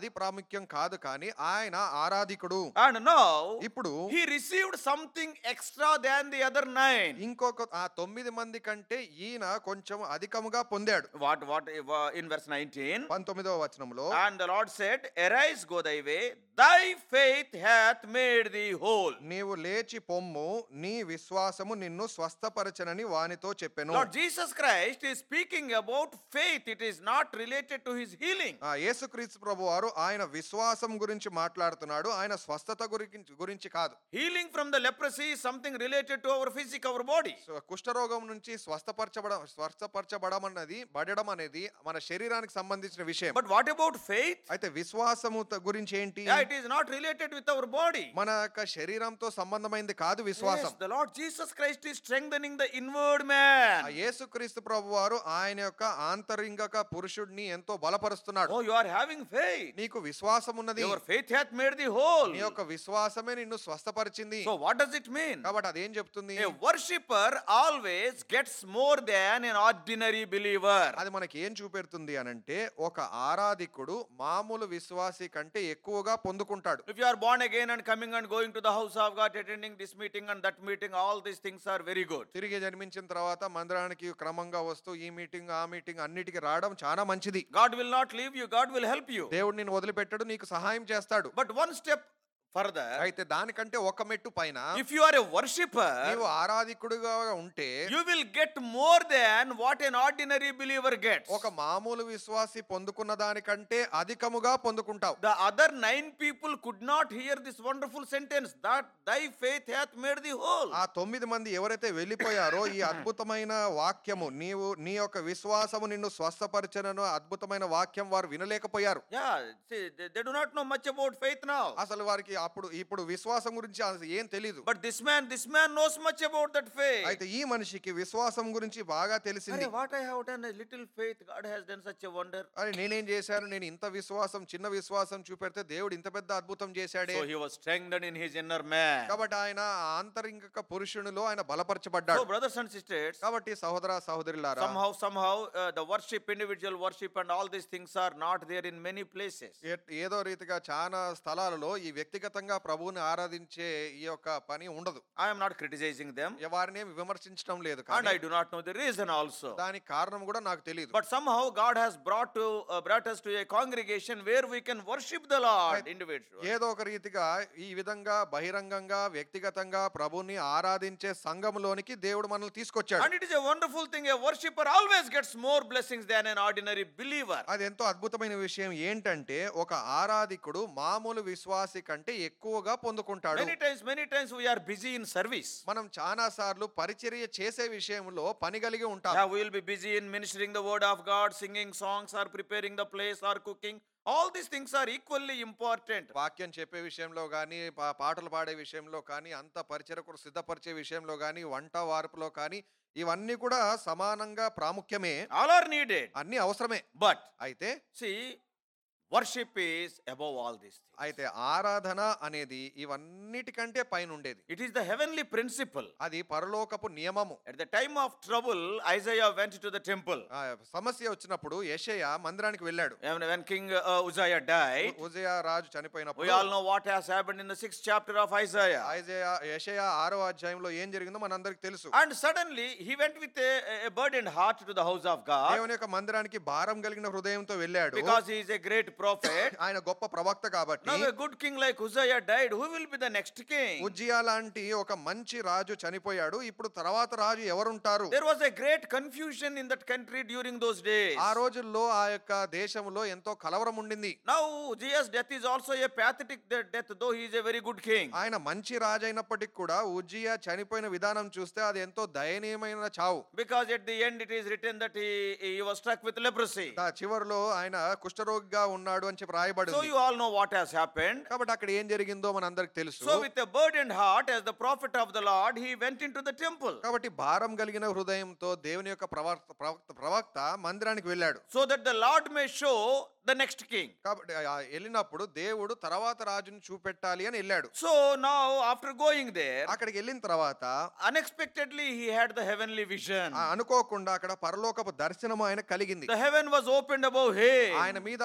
ప్రాముఖ్యం కాదు కానీ ఆయన ఆరాధికుడు And now ఇప్పుడు he received something extra than the other nine. ఇంకొక ఆ తొమ్మిది మంది కంటే ఈయన కొంచెం అధికముగా పొందాడు What, what, uh, in verse 19? పంతొమ్మిదవ వచనంలో And the Lord said, Arise, go thy way, thy faith hath made thee whole. నీవు లేచి పొమ్ము నీ విశ్వాసము నిన్ను స్వస్థపరచనని వానితో చెప్పెను Lord Jesus Christ is speaking about faith. It is not related to his healing. ఆ యేసుక్రీస్తు ప్రభు వారు ఆయన విశ్వాసం గురించి మాట్లాడుతున్నాడు ఆయన స్వస్థత గురించి గురించి కాదు Healing from the leprosy is something related to our physical, our body. So కుష్ఠరోగం నుంచి స్వస్థపరచబడం స్వస్థపరచబడం అన్నది పడడం అనేది మన శరీరానికి సంబంధించిన విషయం But what about faith? అయితే విశ్వాసము త- గురించి ఏంటి Yeah, it is not related with our body. మన యొక్క శరీరంతో సంబంధమైంది కాదు విశ్వాసం Yes, the Lord Jesus Christ is strengthening the inward ఆ man. యేసుక్రీస్తు ప్రభు వారు ఆయన యొక్క ఆంతరింగక పురుషుడిని ఎంతో బలపరుస్తున్నాడు Oh, you are having faith. నీకు విశ్వాసం ఉన్నది Your faith hath made thee whole. నీ యొక్క విశ్వాసమే నిన్ను స్వస్థపరిచింది So, what does it mean? కాబట్టి అదేం చెప్తుంది A worshipper always gets more than an ordinary believer. అది మనకి ఏం చూపెడుతుంది అనంటే ఒక ఆరాధికుడు మామూలు విశ్వాసి కంటే ఎక్కువగా పొందుకుంటాడు If you are born again and coming and going to the house of God, attending this meeting and that meeting, all these things are very good. తిరిగి జన్మించిన తర్వాత మందిరానికి క్రమంగా వస్తూ ఈ మీటింగ్ ఆ మీటింగ్ అన్నిటికీ రావడం చాలా మంచిది God will not leave you, God will help you. దేవుడు నిన్ను వదిలిపెట్టడు నీకు సహాయం చేస్తాడు But one step further, అయితే దానికంటే ఒక మెట్టు పైన if you are a worshipper, నీవు ఆరాధికుడుగా ఉంటే you will get more than what an ordinary believer gets. ఒక మామూలు విశ్వాసి పొందుకున్న దానికంటే అధికముగా పొందుకుంటావు The other nine people could not hear this wonderful sentence that thy faith hath made thee whole. ఆ తొమ్మిది మంది ఎవరైతే వెళ్ళిపోయారో ఈ అద్భుతమైన వాక్యము నీవు నీ యొక్క విశ్వాసము నిన్ను స్వస్థపరచనను అద్భుతమైన వాక్యం వారు వినలేకపోయారు Yeah, see, they, they do not know much about faith now. అసలు వారికి అప్పుడు ఇప్పుడు విశ్వాసం గురించి అసలు ఏం తెలియదు But this man, this man knows much about that faith. అయితే ఈ మనిషికి విశ్వాసం గురించి బాగా తెలిసింది Arey, what I have done, a little faith, God has done such a wonder. అరే నేనేం చేశాను నేను ఇంత విశ్వాసం చిన్న విశ్వాసం చూపెడితే దేవుడు ఇంత పెద్ద అద్భుతం చేశాడే So he was strengthened in his inner man. కాబట్టి ఆయన ఆంతరింగక పురుషునిలో ఆయన బలపరచబడ్డాడు So, brothers and sisters, కాబట్టి సహోదర సహోదరులారా somehow, somehow, uh, the worship, individual worship, and all these things are not there in many places. ఏ- ఏదో రీతిగా చాలా స్థలాలలో ఈ వ్యక్తిగతంగా ప్రభువుని ఆరాధించే ఈ యొక్క పని ఉండదు I am not criticizing them, ఏ వారిని ఏమి విమర్శించడం లేదు and కానీ I do not know the reason also. దానికి కారణం కూడా నాకు తెలియదు But somehow God has brought to uh, brought us to a congregation where we can worship the Lord individually. ఏదో ఒక రీతిగా ఈ విధంగా బహిరంగంగా వ్యక్తిగతంగా ప్రభుని ఆరాధించే సంఘంలోనికి దేవుడు మనల్ని తీసుకొచ్చాడు And it is a wonderful thing. A worshipper always gets more blessings than an ordinary believer. అది ఎంతో అద్భుతమైన విషయం ఏంటంటే ఒక ఆరాధికుడు మామూలు విశ్వాసి కంటే ఎక్కువగా పొందుకుంటాడు Many times, many times we are busy in service. మనం చాలా సార్లు పరిచర్య చేసే విషయంలో పని కలిగి ఉంటాం Yeah, we will be busy in ministering the word of God, singing songs, or preparing the place, or cooking. All these things are equally important. వాక్యం చెప్పే విషయంలో కానీ పాటలు పాడే విషయంలో కానీ అంత పరిచయకుడు సిద్ధపరిచే విషయంలో కానీ వంట వార్పులో కానీ ఇవన్నీ కూడా సమానంగా ప్రాముఖ్యమే All are needed. అన్ని అవసరమే But అయితే see, worship is above all these things. అయితే ఆరాధన అనేది ఇవన్నిటికంటే పైన ఉండేది It is the heavenly principle. అది పరలోకపు నియమము At the time of trouble, Isaiah went to the temple. ఆ సమస్య వచ్చినప్పుడు యెషయా మందిరానికి వెళ్ళాడు And when King uh, Uzziah died, Uzziah రాజు we చనిపోయినప్పుడు all know what has happened in the sixth chapter of Isaiah. Isaiah యెషయా ఆరో అధ్యాయంలో ఏం జరిగిందో మనందరికి తెలుసు And suddenly he went with a, a burdened heart to the house of God దేవుని యొక్క మందిరానికి భారం కలిగిన హృదయంతో వెళ్ళాడు because he is a great prophet. ఆయన గొప్ప ప్రవక్త కాబట్టి Now a good king like Uzziah died. Who will be the next king? Uzziah లాంటి ఒక మంచి రాజు చనిపోయాడు ఇప్పుడు తర్వాత రాజు ఎవరుంటారు There was a great confusion in that country during those days. ఆ రోజుల్లో ఆ యొక్క దేశంలో ఎంతో కలవరం ఉండింది Now Uzziah's death is also a pathetic de- death, though he is a very good king. ఆయన మంచి రాజు అయినప్పటికీ కూడా ఉజ్జియా చనిపోయిన విధానం చూస్తే అది ఎంతో దయనీయమైన చావు Because at the end it is written that he, he was struck with leprosy. ఆ చివరిలో ఆయన కుష్ఠరోగిగా ఉన్నాడు అని చెప్పి రాయబడి So ఉంది. you all know what has happened. కాబట్టి అక్కడ ఏం జరిగిందో మనందరికి తెలుసు So with a burdened heart, as the prophet of the Lord, he went into the temple. కాబట్టి భారం కలిగిన హృదయంతో దేవుని యొక్క ప్రవక్త ప్రవక్త ప్రవక్త మందిరానికి వెళ్ళాడు So that the Lord may show the next king. కాబట్టి ఆ వెళ్ళినప్పుడు దేవుడు తర్వాత రాజుని చూపెట్టాలి అని వెళ్ళాడు So now after going there, అక్కడికి వెళ్ళిన తర్వాత unexpectedly he had the heavenly vision. ఆ అనుకోకుండా అక్కడ పరలోకపు దర్శనం ఆయన కలిగింది The heaven was opened above him. ఆయన మీద పరలోకం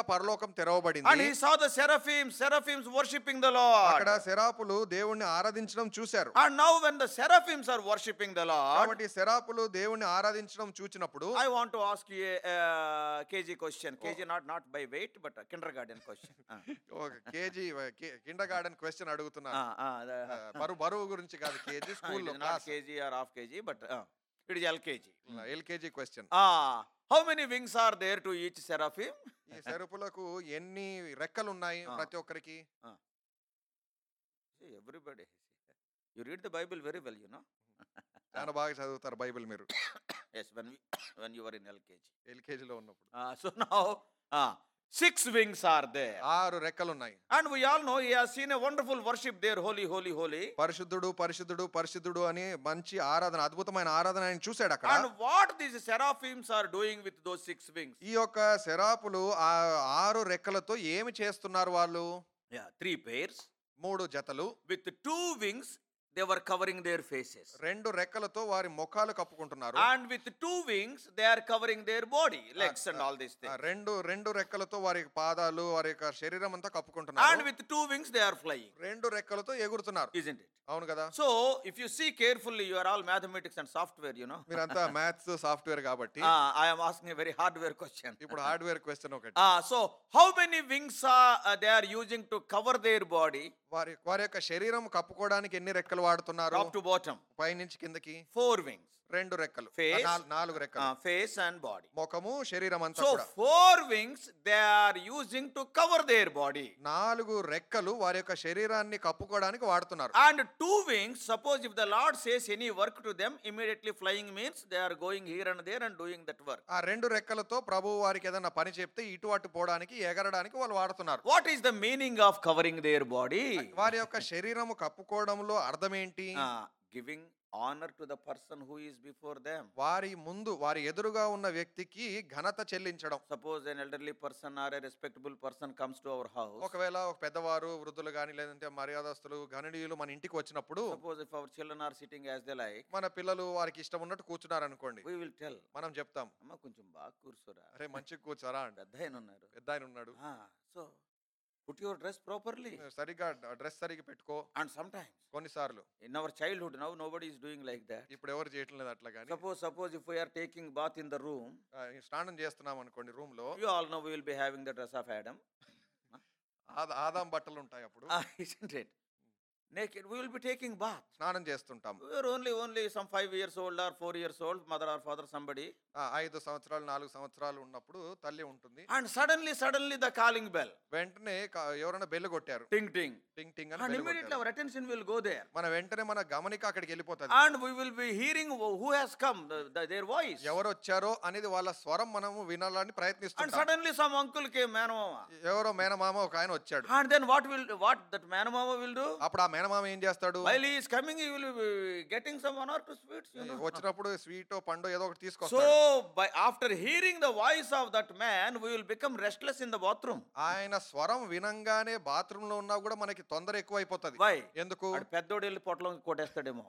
ఆకాశమండలం And తెరవబడింది he saw the seraphim, seraphims worshipping the అక్కడ Lord. శరాపులు దేవుణ్ణి ఆరాధించడం చూశారు And now when the seraphims are worshipping the Lord, కాబట్టి శరాపులు దేవుణ్ణి ఆరాధించడం చూచినప్పుడు I want to ask you a uh, KG question. KG not not by weight, but a kindergarten question. Ah. ఒక KG kindergarten question అడుగుతున్నా Ah, ah, the- బరువు బరువు గురించి కాదు కేజీ ah, it స్కూల్లో is not kg or half kg, but uh, it is LKG. LKG question Ah, how many wings are there to each seraphim? ఈ సెరుపులకు ఎన్ని రెక్కలు ఉన్నాయి ఆ. ప్రతి ఒక్కరికి See, everybody. You read the Bible very well, you know. చాలా బాగా చదువుతారు బైబిల్ మీరు Yes, when we, when you were in LKG. ఎల్కేజీలో ఉన్నప్పుడు Ah, so now, ah, six wings are there. ఆరు రెక్కలు ఉన్నాయి And we all know he has seen a wonderful worship there, holy, holy, holy. పరిశుద్ధుడు పరిశుద్ధుడు పరిశుద్ధుడు అని మంచి ఆరాధన అద్భుతమైన ఆరాధన ఆయన చూశాడు అక్కడ And what these seraphims are doing with those six wings? ఈ యొక్క శరాపులు ఆ ఆరు రెక్కలతో ఏమి చేస్తున్నారు వాళ్ళు Yeah, three pairs. మూడు జతలు With two wings, they were covering their faces. రెండు రెక్కలతో వారి ముఖాలు కప్పుకుంటున్నారు And with two wings, they are covering their body, legs, and all these ఆ things. రెండు రెండు రెక్కలతో వారి పాదాలు వారి యొక్క శరీరం అంతా And కప్పుకుంటున్నారు with two wings, they are flying. రెండు రెక్కలతో ఎగురుతున్నారు Isn't it? అవును కదా So, if you see carefully, you are all mathematics and software, you know. మీరంతా మ్యాథ్స్ సాఫ్ట్వేర్ కాబట్టి Ah, I am asking a very hardware question. ఇప్పుడు hardware question ఒకటి Ah, so, how many wings are uh, they are using to cover their body, వారి వారి యొక్క శరీరం కప్పుకోవడానికి ఎన్ని రెక్కలు వాడుతున్నారు top to bottom? పైనుంచి కిందకి Four wings. రెండు రెక్కలు Face. ఆ, నాల్- నాలుగు రెక్కలు Uh, face and body. ముఖము శరీరం అంతా So, కూడా four wings they are using to cover their body. నాలుగు రెక్కలు వారి యొక్క శరీరాన్ని కప్పుకోవడానికి వాడుతున్నారు And two wings, suppose if the Lord says any work to them, immediately flying means they are going here and there and doing that work. ఆ రెండు రెక్కలతో ప్రభు వారికి ఏదైనా పని చెప్తే ఇటు అటు పోవడానికి ఎగరడానికి వాళ్ళు వాడుతున్నారు What is the meaning of covering their body? వారి యొక్క శరీరము కప్పుకోవడంలో అర్థం ఏంటి Uh, giving honor to the person who is before them. వారి ముందు వారి ఎదురుగా ఉన్న వ్యక్తికి ఘనత చెల్లించడం Suppose an elderly person or a respectable person comes to our house. ఒకవేళ ఒక పెద్దవారు వృద్ధులు కానీ లేదంటే మర్యాదస్తులు గణనీయులు మన ఇంటికి వచ్చినప్పుడు Suppose if our children are sitting as they like, మన పిల్లలు వారికి ఇష్టం ఉన్నట్టు కూర్చున్నారు అనుకోండి we will tell, మనం చెప్తాం అమ్మ కొంచెం బాగా కూర్చోరా అరే మంచిగా కూర్చోరా అంట పెద్ద ఆయన ఉన్నారు పెద్ద ఆయన ఉన్నాడు so put your dress properly సరిగా డ్రెస్ సరిగా పెట్టుకో అండ్ సమ్ టైమ్స్ కొన్నిసార్లు in our childhood now nobody is doing like that ఇప్పుడు ఎవరు చేయటం లేదు అట్లా కానీ suppose suppose if we are taking bath in the room స్నానం చేస్తున్నాం అనుకోండి రూమ్ లో you all know will be having the dress of Adam ఆద- ఆదాం బట్టలు ఉంటాయి అప్పుడు isn't it naked we will be taking bath స్నానం చేస్తుంటాం we are only only some 5 years old or 4 years old mother or father somebody ఆ, ఐదు సంవత్సరాలు నాలుగు సంవత్సరాలు ఉన్నప్పుడు తల్లి ఉంటుంది and suddenly suddenly the calling bell వెంటనే క- ఎవరైనా బెల్లు కొట్టారు ting ting టింగ్ టింగ్ and అని bell immediately కొట్టారు. our attention will go there మన వెంటనే మన గమనిక అక్కడికి వెళ్ళిపోతుంది and we will be hearing who who has come the, the- their voice ఎవరు వచ్చారో అనేది వాళ్ళ స్వరం మనము వినాలని and ప్రయత్నిస్తాం suddenly some uncle came manamama ఎవరో మేనమామ ఒక ఆయన వచ్చాడు and then what will what that manamama will do అప్పుడు ఆ మేనమామ ఏం చేస్తాడు while he is coming he will be getting some one or two sweets you know వచ్చినప్పుడు స్వీట్ పండు ఏదో ఒకటి So, తీసుకొస్తాడు by after hearing the voice of that man, we will become restless in the bathroom. ఆయన స్వరం వినంగానే bathroom లో ఉన్నా కూడా మనకి తొందర ఎక్కువ అయిపోతుంది Why? ఎందుకు వాడు పెద్దోడు వెళ్ళి పొట్టలో కొట్టేస్తాడేమో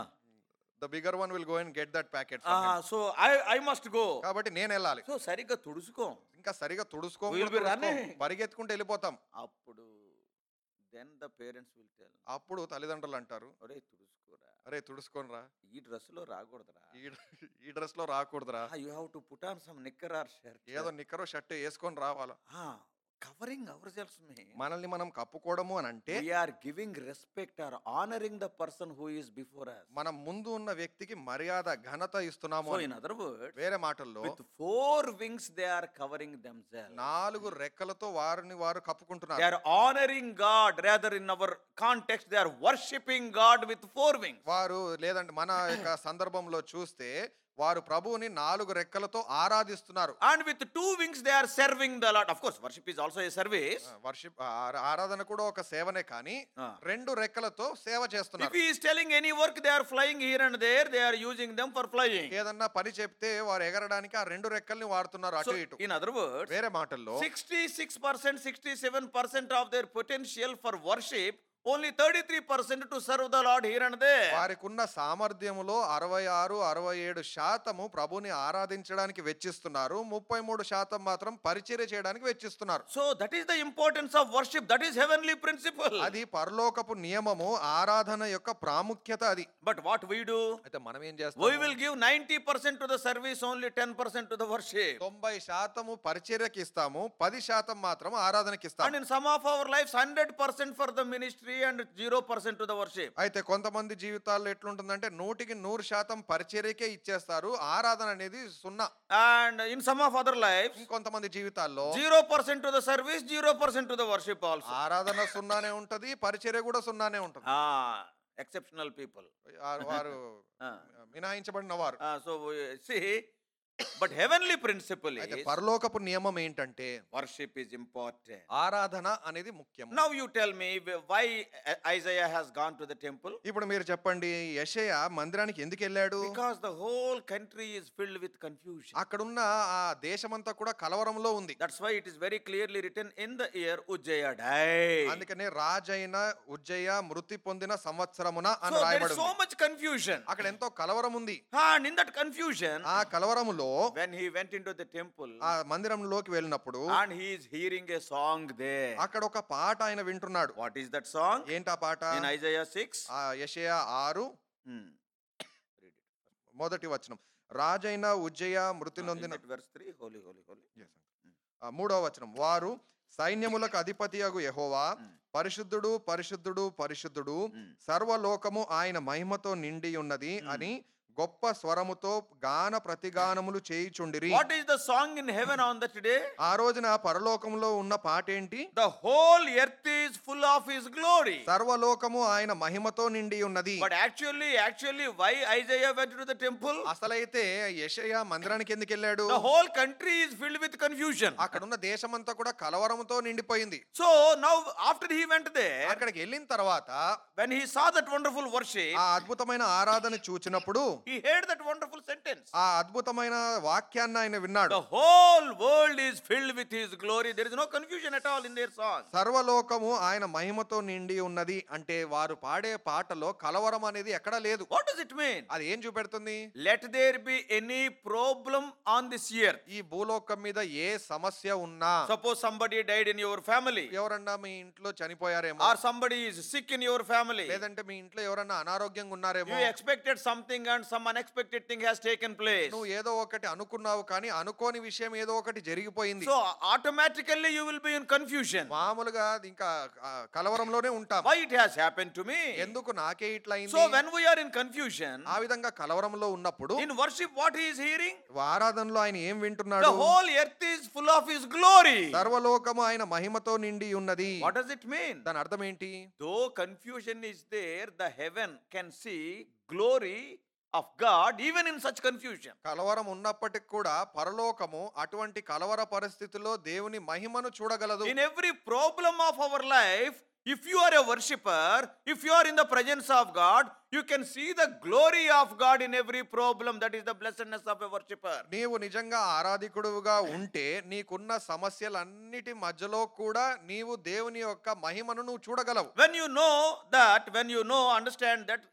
the bigger one will go and get that packet so I I must go కాబట్టి నేను వెళ్ళాలి సో సరిగ్గా తుడుచుకో ఇంకా సరిగా తుడుచుకో We'll be తుడుచుకో. running. పరిగెత్తుకుంటూ వెళ్ళిపోతాం అప్పుడు then the parents will tell అప్పుడు తల్లిదండ్రులు అంటారు ఒరే తుడుచుకోరా అరే తుడుచుకోనరా ఈ డ్రెస్ లో రాకూడదురా ఈ ఈ డ్రెస్ లో రాకూడదురా you have to put on some knicker or shirt ఏదో నిక్కరో షర్ట్ వేసుకొని రావాలా కవరింగ్ అవర్ సెల్స్ మీ మనల్ని మనం కప్పుకోవడము అని అంటే we are giving respect or honoring the person who is before us మనం ముందు ఉన్న వ్యక్తికి మర్యాద ఘనత ఇస్తున్నాము so అని. in other words వేరే మాటల్లో with four wings they are covering themselves నాలుగు రెక్కలతో వారిని వారు they కప్పుకుంటున్నారు are honoring god rather in our context they are worshipping god with four wings వారు లేదంటే మన యొక్క సందర్భంలో చూస్తే వారు ప్రభువుని నాలుగు రెక్కలతో ఆరాధిస్తున్నారు and with two wings they are serving the lord of course worship is also a service worship ఆరాధన కూడా ఒక సేవనే కానీ ఆ. రెండు రెక్కలతో సేవ if చేస్తున్నారు he is telling any work they are flying here and there they are using them for flying ఏదన్నా పని చెప్తే వారు ఎగరడానికి ఆ రెండు రెక్కల్ని వాడుతున్నారు so అటు ఇటు in other words వేరే మాటల్లో 66% 67% of their potential for worship only 33% to serve the Lord here and there. వారికి ఉన్న సామర్థ్యములో అరవై ఆరు అరవై ఏడు శాతము ప్రభుని ఆరాధించడానికి వెచ్చిస్తున్నారు ముప్పై మూడు శాతం మాత్రం పరిచర్య చేయడానికి వెచ్చిస్తున్నారు So that is the importance of worship. That is heavenly principle. అది పరలోకపు నియమము ఆరాధన యొక్క ప్రాముఖ్యత అది But what we do, అయితే మనం ఏం we చేస్తాం will give 90% to the service, only 10% to the worship. తొంభై శాతము పరిచర్యకి ఇస్తాము పది శాతం మాత్రం ఆరాధనకి And ఇస్తాము in some of our lives, 100% for the ministry and 0% to the worship. అయితే కొంతమంది జీవితాల్లో ఎట్లుంటుందంటే నూటికి నూరు శాతం పరిచర్యకే ఇచ్చేస్తారు ఆరాధన అనేది సున్నా And in some of other lives, ఇంకొంతమంది జీవితాల్లో 0% to the service, 0% to the worship also. ఆరాధన సున్నానే ఉంటది పరిచర్య కూడా సున్నానే ఉంటది Ah, exceptional people. ఆ- వారు Ah. మినాయించబడిన వారు Ah, so we see, but heavenly principle అయితే is పరలోకపు నియమం ఏంటంటే worship is important. ఆరాధన అనేది ముఖ్యం Now you tell me wh- why Isaiah has gone to the temple? ఇప్పుడు మీరు చెప్పండి యెషయా మందిరానికి ఎందుకు వెళ్ళాడు Because the whole country is filled with confusion. అక్కడున్న ఆ దేశమంతా కూడా కలవరంలో ఉంది That's why it is very clearly written in the year Ujjaya died. అందుకనే రాజైన ఉజ్జయ మృతి పొందిన సంవత్సరమున అని So there రాయబడి is so much confusion. అక్కడ ఎంతో కలవరం ఉంది And in that confusion, ఆ కలవరములో when he went into the temple ఆ మందిరంలోకి వెళ్ళినప్పుడు and he is hearing a song there. అక్కడ ఒక పాట ఆయన వింటున్నాడు What is that song? ఏంటా పాట In Isaiah 6. ఆ యెషయా ఆరు Hmm. Read it. మొదటి వచనం రాజైన ఉజ్జయ మృతి Ah, is నొందిన it verse 3? Holy, holy, holy. ఆ, మూడవ వచనం వారు సైన్యములకు అధిపతియగు యెహోవా Mm. పరిశుద్ధుడు పరిశుద్ధుడు పరిశుద్ధుడు Mm. సర్వలోకము ఆయన మహిమతో నిండి ఉన్నది Mm. అని గొప్ప స్వరముతో గాన ప్రతిగానములు చేయిచుండిరి What is the song in heaven on that day? ఆ రోజున పరలోకంలో ఉన్న పాట ఏంటి The whole earth is full of his glory. సర్వలోకము ఆయన మహిమతో నిండి ఉన్నది But actually, actually, why Isaiah went to the temple? అసలైతే యెషయా మందిరానికి ఎందుకు వెళ్ళాడు The whole country is filled with confusion. అక్కడున్న దేశమంతా కూడా కలవరముతో నిండిపోయింది So now, after he went there, అక్కడికి వెళ్ళిన తర్వాత when he saw that wonderful worship, ఆ అద్భుతమైన ఆరాధన చూచినప్పుడు he heard that wonderful sentence. ఆ అద్భుతమైన వాక్యాన్ని ఆయన విన్నాడు The whole world is filled with his glory. There is no confusion at all in their song. సర్వలోకము ఆయన మహిమతో నిండి ఉన్నది అంటే వారు పాడే పాటలో కలవరం అనేది ఎక్కడా లేదు What does it mean? అది ఏం చూపెడుతుంది Let there be any problem on this earth. ఈ భూలోకం మీద ఏ సమస్య ఉన్నా Suppose somebody died in your family, ఎవరన్నా మీ ఇంట్లో చనిపోయారేమో or somebody is sick in your family. లేదంటే మీ ఇంట్లో ఎవరన్నా అనారోగ్యంగా ఉన్నారేమో You expected something and some unexpected thing has taken place. నువ్వు ఏదో ఒకటి అనుకున్నావు కానీ అనుకోని విషయం ఏదో ఒకటి జరిగిపోయింది So automatically you will be in confusion. మామూలుగా ఇంకా ఆ, కలవరంలోనే ఉంటాం Why it has happened to me? ఎందుకు నాకే ఇట్లా So అయింది when we are in confusion, ఆ విధంగా కలవరంలో ఉన్నప్పుడు in worship, what he is hearing? ఆరాధనలో ఆయన ఏం The వింటున్నాడు whole earth is full of his glory. సర్వలోకము ఆయన మహిమతో నిండి ఉన్నది What does it mean? దాని అర్థం ఏంటి Though confusion is there, the heaven can see glory of God even in such confusion. కలవరం ఉన్నప్పటికి కూడా పరలోకము అటువంటి కలవర పరిస్థితిలో దేవుని మహిమను చూడగలదు In every problem of our life, if you are a worshipper, if you are in the presence of God, you can see the glory of God in every problem. That is the blessedness of a worshipper. నీవు నిజంగా ఆరాధికుడుగా ఉంటే నీకున్న సమస్యలన్నిటి మధ్యలో కూడా నీవు దేవుని యొక్క మహిమను నువ్వు చూడగలవు When you know that, when you know, understand that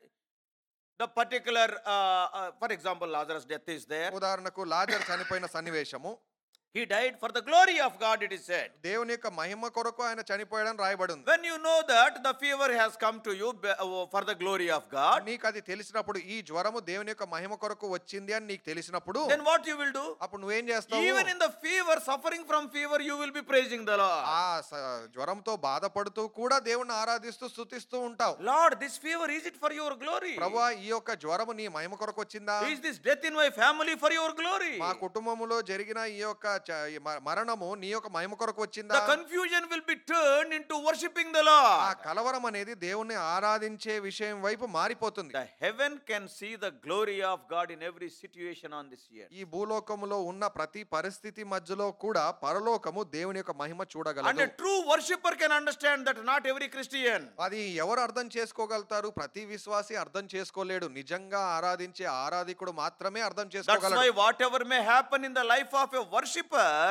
the particular, uh, uh, for example, Lazarus' death is there. ఉదాహరణకు లాజర్ చనిపోయిన సన్నివేశము He died for the glory of God, it is said. దేవుని యొక్క మహిమ కొరకు ఆయన చనిపోయాడని రాయబడి ఉంది When you know that the fever has come to you be- uh, for the glory of God, నీకు అది తెలిసినప్పుడు ఈ జ్వరము దేవుని యొక్క మహిమ కొరకు వచ్చింది అని నీకు తెలిసినప్పుడు then what you will do? అప్పుడు నువ్వేం చేస్తావు Even in the fever, suffering from fever, you will be praising the Lord. ఆ స- జ్వరంతో బాధపడుతూ కూడా దేవుణ్ణి ఆరాధిస్తూ స్తుతిస్తూ ఉంటావు Lord, this fever, is it for your glory? ప్రభా ఈ యొక్క జ్వరము నీ మహిమ కొరకు వచ్చిందా Is this death in my family for your glory? మా కుటుంబములో జరిగిన ఈ యొక్క చ- ఈ మ- మరణము నీ యొక్క మహిమ కొరకు వచ్చిందా The confusion will be turned into worshiping the ఆ Lord. కలవరం అనేది దేవుణ్ణి ఆరాధించే విషయం వైపు మారిపోతుంది The heaven can see the glory of God in every situation on this earth. ఈ భూలోకములో ఉన్న ప్రతి పరిస్థితి మధ్యలో కూడా పరలోకము దేవుని యొక్క మహిమ And చూడగలదు a true worshipper can understand that not every Christian. అది ఎవరు అర్థం చేసుకోగలుగుతారు ప్రతి విశ్వాసి అర్థం చేసుకోలేడు నిజంగా ఆరాధించే ఆరాధికుడు మాత్రమే అర్థం That's చేసుకోగలడు why whatever may happen in the life of a worshipper,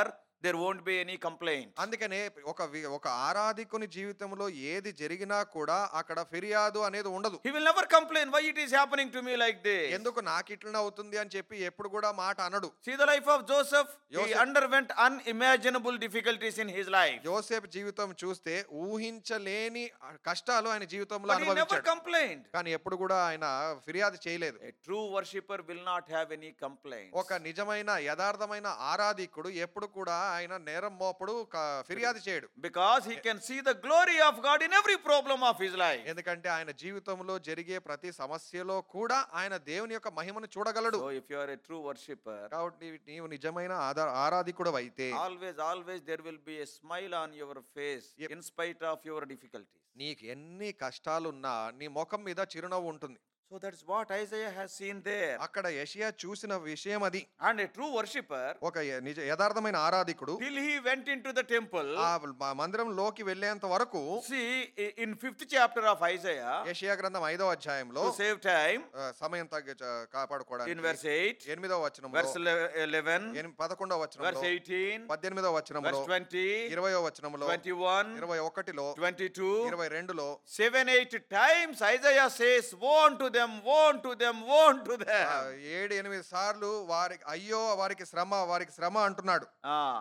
there won't be any complaint. అందుకనే ఒక వి- ఒక ఆరాధికుని జీవితంలో ఏది జరిగినా కూడా అక్కడ ఫిర్యాదు అనేది ఉండదు He will never complain why it is happening to me like this. ఎందుకు నాకు ఇట్లనే అవుతుంది అని చెప్పి ఎప్పుడు కూడా మాట అనడు See the life of Joseph. He Joseph- underwent unimaginable difficulties in his life. యోసేపు జీవితం చూస్తే ఊహించలేని కష్టాలు ఆయన జీవితంలో But he never అనుభవించాడు complained. కానీ ఎప్పుడు కూడా ఆయన ఫిర్యాదు చేయలేదు A true worshipper will not have any complaints. ఒక నిజమైన యథార్థమైన ఆరాధికుడు ఎప్పుడు కూడా ఆయన నేరం మోపడు క- ఫిర్యాదు చేయడు Because he can see the glory of God in every problem of his life. ఎందుకంటే ఆయన జీవితంలో జరిగే ప్రతి సమస్యలో కూడా ఆయన దేవుని యొక్క మహిమను చూడగలడు So if you are a true worshipper, కాబట్టి నీవు నిజమైన ఆధార ఆరాధికుడు అయితే always, always there will be a smile on your face Yep. in spite of your difficulties. నీకు ఎన్ని కష్టాలున్నా నీ ముఖం మీద చిరునవ్వు ఉంటుంది So that's what Isaiah has seen there. అక్కడ యషియా చూసిన విషయం అది And a true worshipper, ఒక య- నిజ యథార్థమైన ఆరాధికుడు till he went into the temple, ఆ మ- మందిరంలోకి వెళ్ళేంత వరకు see i- in fifth chapter of Isaiah, యషియా గ్రంథం ఐదో అధ్యాయంలో to save time, ఆ, సమయం తగ్గ in కాపాడుకోవడానికి verse 8, ఎనిమిదవ వచనంలో verse ele- 11, ఎనిమి- పదకొండవ verse వచనంలో 18, పద్దెనిమిదవ వచనంలో verse 20, ఇరవయో వచనంలో 21, ఇరవై ఒకటిలో 22, ఇరవై రెండులో seven, eight times Isaiah says, Woe unto them, woe unto them, woe unto ఆ, them. ఏడు ఎనిమిది సార్లు వారికి అయ్యో వారికి శ్రమ వారికి శ్రమ అంటున్నాడు Ah.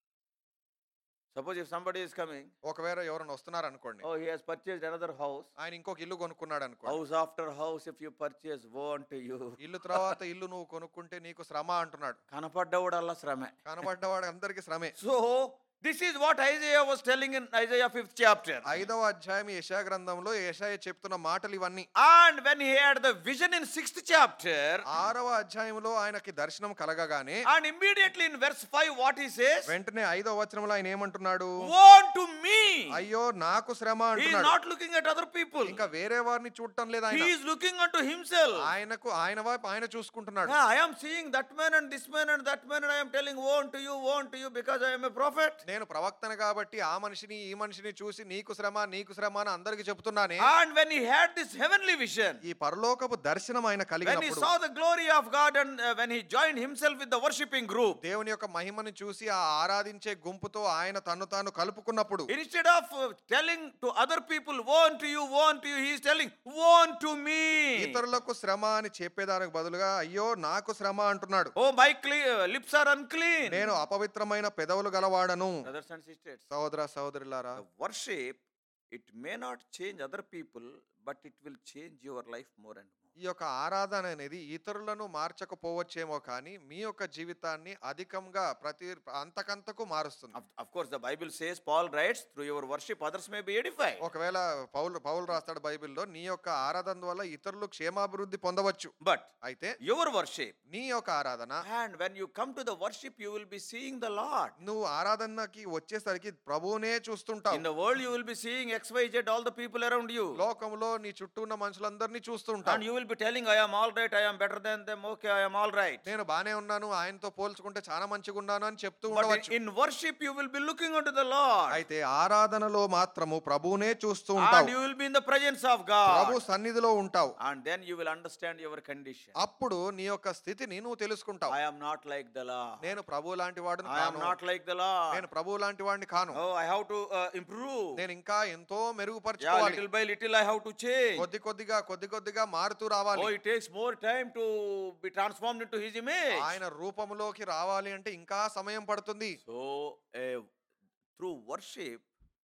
Suppose if somebody is coming, ఒకవేళ ఎవరైనా వస్తున్నారు అనుకోండి oh, he has purchased another house. ఆయన ఇంకొక ఇల్లు కొనుక్కున్నాడు అనుకోండి House after house, if you purchase, woe unto you. ఇల్లు తర్వాత ఇల్లు నువ్వు కొనుక్కుంటే నీకు శ్రమ అంటున్నాడు కనపడ్డవాడల్లా శ్రమే కనబడ్డవాడు అందరికి శ్రమే so this is what Isaiah was telling in Isaiah fifth chapter ఐదవ అధ్యాయం యశా గ్రంథంలో యెషయా చెప్తున్న మాటలు ఇవన్నీ and when he had the vision in sixth chapter ఆరవ అధ్యాయంలో ఆయనకి దర్శనం కలగగానే and immediately in verse 5 what he says వెంటనే ఐదవ వచనంలో ఆయన ఏమంటున్నాడు వాంట్ టు మీ అయ్యో నాకు శ్రమ హీ ఇస్ అంటున్నాడు not looking at other people ఇంకా వేరే వారిని చూడటం లేదు హీ ఆయన ఇస్ లుకింగ్ అంటు హిమ్సెల్ఫ్ ఆయనకు ఆయన వైపు ఆయన చూసుకుంటున్నాడు I am seeing that man and this man and that man and I am telling woe unto you woe unto you because I am a prophet నేను ప్రవక్తను కాబట్టి ఆ మనిషిని ఈ మనిషిని చూసి నీకు శ్రమ నీకు శ్రమ అని అందరికి చెప్తున్నానే and when he had this heavenly vision ఈ పరలోకపు దర్శనం ఆయన when he కలిగినప్పుడు saw the glory of God and uh, when he joined himself with the worshipping group దేవుని యొక్క మహిమను చూసి ఆ ఆరాధించే గుంపుతో ఆయన తన్ను తాను కలుపుకున్నప్పుడు Instead of uh, telling to other people, woe unto you, woe unto you, he is telling, woe unto me. ఇతరులకు శ్రమ అని చెప్పేదానికి బదులుగా అయ్యో నాకు శ్రమ అంటున్నాడు Oh, my cle- uh, lips are unclean. నేను అపవిత్రమైన పెదవులు గలవాడను Brothers and sisters, సహోదర సహోదరులారా the worship, it may not change other people, but it will change your life more and more. ఈ యొక్క ఆరాధన అనేది ఇతరులను మార్చకపోవచ్చేమో కానీ మీ యొక్క జీవితాన్ని అధికంగా ప్రతి అంతకంతకు మారుస్తుంది Of, of course, the Bible says, Paul writes, through your worship, others may be edified. ఒకవేళ పౌలు పౌలు రాస్తాడు బైబిల్లో నీ యొక్క ఆరాధన వల్ల ఇతరులు క్షేమాభివృద్ధి పొందవచ్చు But అయితే your worship, నీ యొక్క ఆరాధన and when you come to the worship, you will be seeing the Lord. నువ్వు ఆరాధనకి వచ్చేసరికి ప్రభువునే చూస్తుంటావు In the world, you will be seeing XYZ, all the people around you. లోకంలో నీ చుట్టూ ఉన్న మనుషులందరినీ చూస్తూ ఉంటావు And you will be telling, I am all right, I am better than them, okay, I am all right. నేను బానే ఉన్నాను ఆయనతో పోల్చుకుంటే చాలా మంచిగా ఉన్నాను అని చెప్తూ But ఉండవచ్చు in, in worship, you will be looking unto the Lord. అయితే ఆరాధనలో మాత్రము ప్రభువునే చూస్తూ And ఉంటావు you will be in the presence of Prabhu God. సన్నిధిలో ఉంటావు And then you will understand your condition. అప్పుడు నీ యొక్క స్థితిని నువ్వు తెలుసుకుంటావు I am not like the Lord. నేను ప్రభు లాంటి వాడును I am కాను not like the Lord. నేను ప్రభు లాంటి వాడిని కాను Oh, I have to uh, improve. నేను ఇంకా ఎంతో Yeah, మెరుగుపరచుకోవాలి little by little I have to change. కొద్ది కొద్దిగా కొద్ది కొద్దిగా మారుతూ రావాలి Oh, it takes more time to be transformed into His image. ఆయన రూపంలోకి రావాలి అంటే ఇంకా సమయం పడుతుంది So, uh, through worship,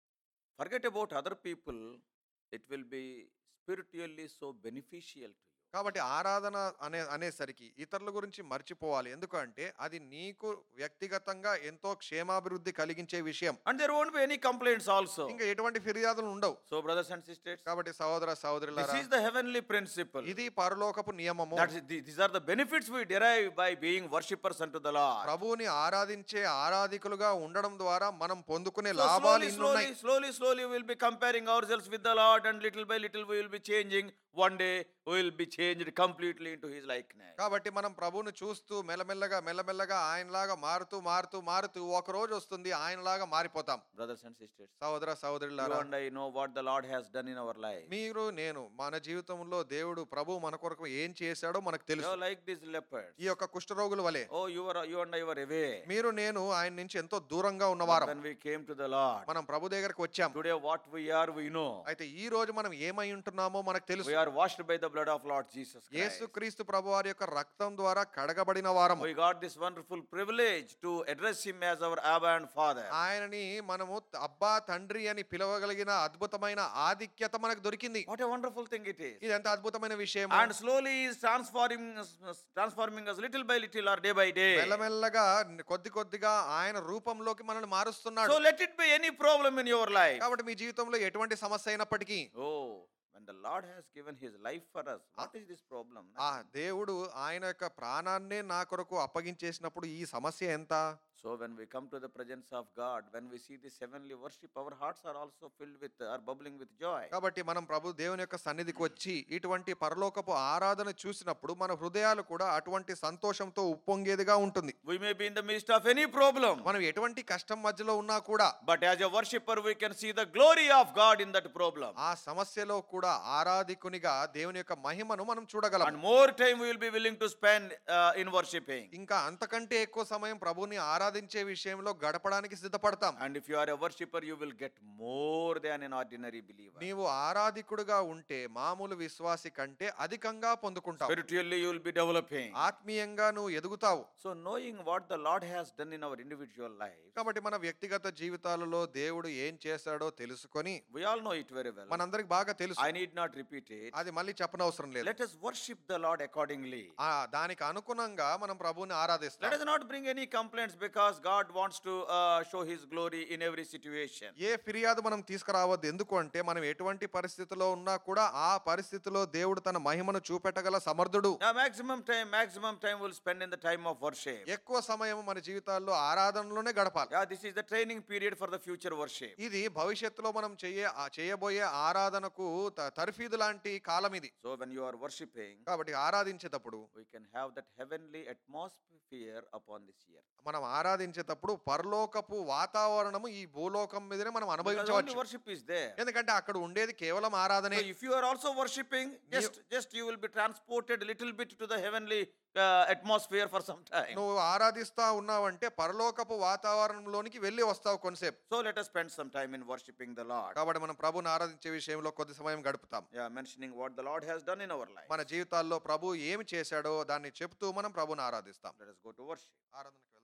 forget about other people, it will be spiritually so beneficial to you. కాబట్టి ఆరాధన అనే అనేసరికి ఇతరుల గురించి మర్చిపోవాలి ఎందుకంటే అది నీకు వ్యక్తిగతంగా ఎంతో క్షేమాభివృద్ధి కలిగించే విషయం And there won't be any complaints also. ఇంకా ఎటువంటి ఫిర్యాదులు ఉండవు So, brothers and sisters, కాబట్టి సహోదర this సహోదరులారా is the heavenly principle. ఇది పరలోకపు నియమము That is, the- these are the benefits we derive by being worshippers unto the Lord. ప్రభువుని ఆరాధించే ఆరాధికులుగా ఉండడం ద్వారా మనం పొందుకునే So లాభాలు slowly, ఇన్ని slowly, ఉన్నాయి slowly, slowly, we'll be comparing ourselves with the Lord, and little by little, we will be changing. One day, we will be changed completely into his likeness. కాబట్టి మనం ప్రభువుని చూస్తూ మెల్లమెల్లగా మెల్లమెల్లగా ఆయనలాగా మారుతూ మారుతూ మారుతూ ఒక రోజు వస్తుంది ఆయనలాగా మారిపోతాం Brothers and sisters, సహోదర you సహోదరులారా and I know what the Lord has done in our life. మీరు నేను మన జీవితంలో దేవుడు ప్రభు మన కొరకు ఏం చేశాడో మనకు You తెలుసు are like these leopards. ఈ యొక్క కుష్ఠరోగుల వలె Oh, you are you and I were away. మీరు నేను ఆయన నుంచి ఎంతో దూరంగా But ఉన్నవారం when we came to the Lord, మనం ప్రభు దగ్గరకు వచ్చాం today what we are, we know. అయితే ఈ రోజు మనం ఏమై ఉంటున్నామో మనకు తెలుసు We are washed by the blood of Lord Jesus Christ. యేసుక్రీస్తు ప్రభు వారి యొక్క రక్తం ద్వారా కడగబడిన వారము We got this wonderful privilege to address him as our Abba and Father. ఆయనని మనము అబ్బా తండ్రి అని పిలవగలిగిన అద్భుతమైన ఆధిక్యత మనకు దొరికింది What a wonderful thing it is. ఇది ఎంత అద్భుతమైన విషయం And slowly he is transforming us, transforming us little by little or day by day. మెల్లమెల్లగా కొద్ది కొద్దిగా ఆయన రూపంలోకి మనల్ని మారుస్తున్నాడు So let it be any problem in your life. కాబట్టి మీ జీవితంలో ఎటువంటి సమస్య అయినప్పటికీ Oh, when the Lord has given his life for us, what is this problem? ఆ దేవుడు ఆయన యొక్క ప్రాణాన్నే నా కొరకు అప్పగించేసినప్పుడు ఈ సమస్య ఎంత So when we come to the presence of God, when we see this heavenly worship, our hearts are also filled with, are bubbling with joy. కాబట్టి మనం ప్రభు దేవుని యొక్క సన్నిధికి వచ్చి ఇటువంటి పరలోకపు ఆరాధన చూసినప్పుడు మన హృదయాలు కూడా అటువంటి సంతోషంతో ఉప్పొంగేదిగా ఉంటుంది We may be in the midst of any problem, మనం ఎటువంటి కష్టం మధ్యలో ఉన్నా కూడా but as a worshipper, we can see the glory of God in that problem. ఆ సమస్యలో కూడా ఆరాధికునిగా దేవుని యొక్క మహిమను మనం చూడగలం And more time we will be willing to spend uh, in worshiping. ఇంకా అంతకంటే ఎక్కువ సమయం ప్రభుని ఆరాధించే విషయంలో గడపడానికి సిద్ధపడతాం And if you are a worshipper, you will get more than an ordinary believer. నీవు ఆరాధికుడుగా ఉంటే మామూలు విశ్వాసి కంటే అధికంగా పొందుకుంటావు Spiritually, you will be developing. ఆత్మీయంగా నువ్వు ఎదుగుతావు So, knowing what the Lord has done in our individual life, కాబట్టి మన వ్యక్తిగత జీవితాలలో దేవుడు ఏం చేశాడో తెలుసుకొని we all know it very well. మనందరికి బాగా తెలుసు I need not repeat it. అది మళ్ళీ చెప్పనవసరం లేదు Let us worship the Lord accordingly. ఆ దానికి అనుగుణంగా మనం ప్రభువుని Let ఆరాధిస్తాం us not bring any complaints because God wants to uh, show His glory in every situation. ఏ ఫిర్యాదు మనం తీసుకురావద్దు ఎందుకు అంటే మనం ఎటువంటి పరిస్థితిలో ఉన్నా కూడా ఆ పరిస్థితిలో దేవుడు తన మహిమను చూపెట్టగల సమర్థుడు Now, maximum time, maximum time we'll spend in the time of worship. ఎక్కువ సమయం మన జీవితాల్లో ఆరాధనలోనే గడపాలి Yeah, this is the training period for the future worship. ఇది భవిష్యత్తులో మనం చెయ్యే ఆ చేయబోయే ఆరాధనకు త- తర్ఫీదు లాంటి కాలం ఇది So, when you are worshiping, కాబట్టి ఆరాధించేటప్పుడు we can have that heavenly atmosphere upon this year. మనం ఆరాధించేటప్పుడు పరలోకపు వాతావరణము ఈ భూలోకం మీదనే మనం Because only అనుభవించవచ్చు worship is there. ఎందుకంటే అక్కడ ఉండేది కేవలం ఆరాధనే So if you are also worshiping, just just you will be transported a little bit to the heavenly uh, atmosphere for some time. నువ్వు ఆరాధిస్తా ఉన్నావంటే పరలోకపు వాతావరణంలోనికి వెళ్ళి వస్తావు కొంతసేపు So let us spend some time in worshiping the Lord. కాబట్టి మనం ప్రభుని ఆరాధించే విషయంలో కొద్ది సమయం గడుపుతాం Yeah, mentioning what the Lord has done in our life. మన జీవితాల్లో ప్రభు ఏమి చేశాడో దాన్ని చెప్తూ మనం ప్రభుని ఆరాధిస్తాం Let us go to worship. ఆరాధనకు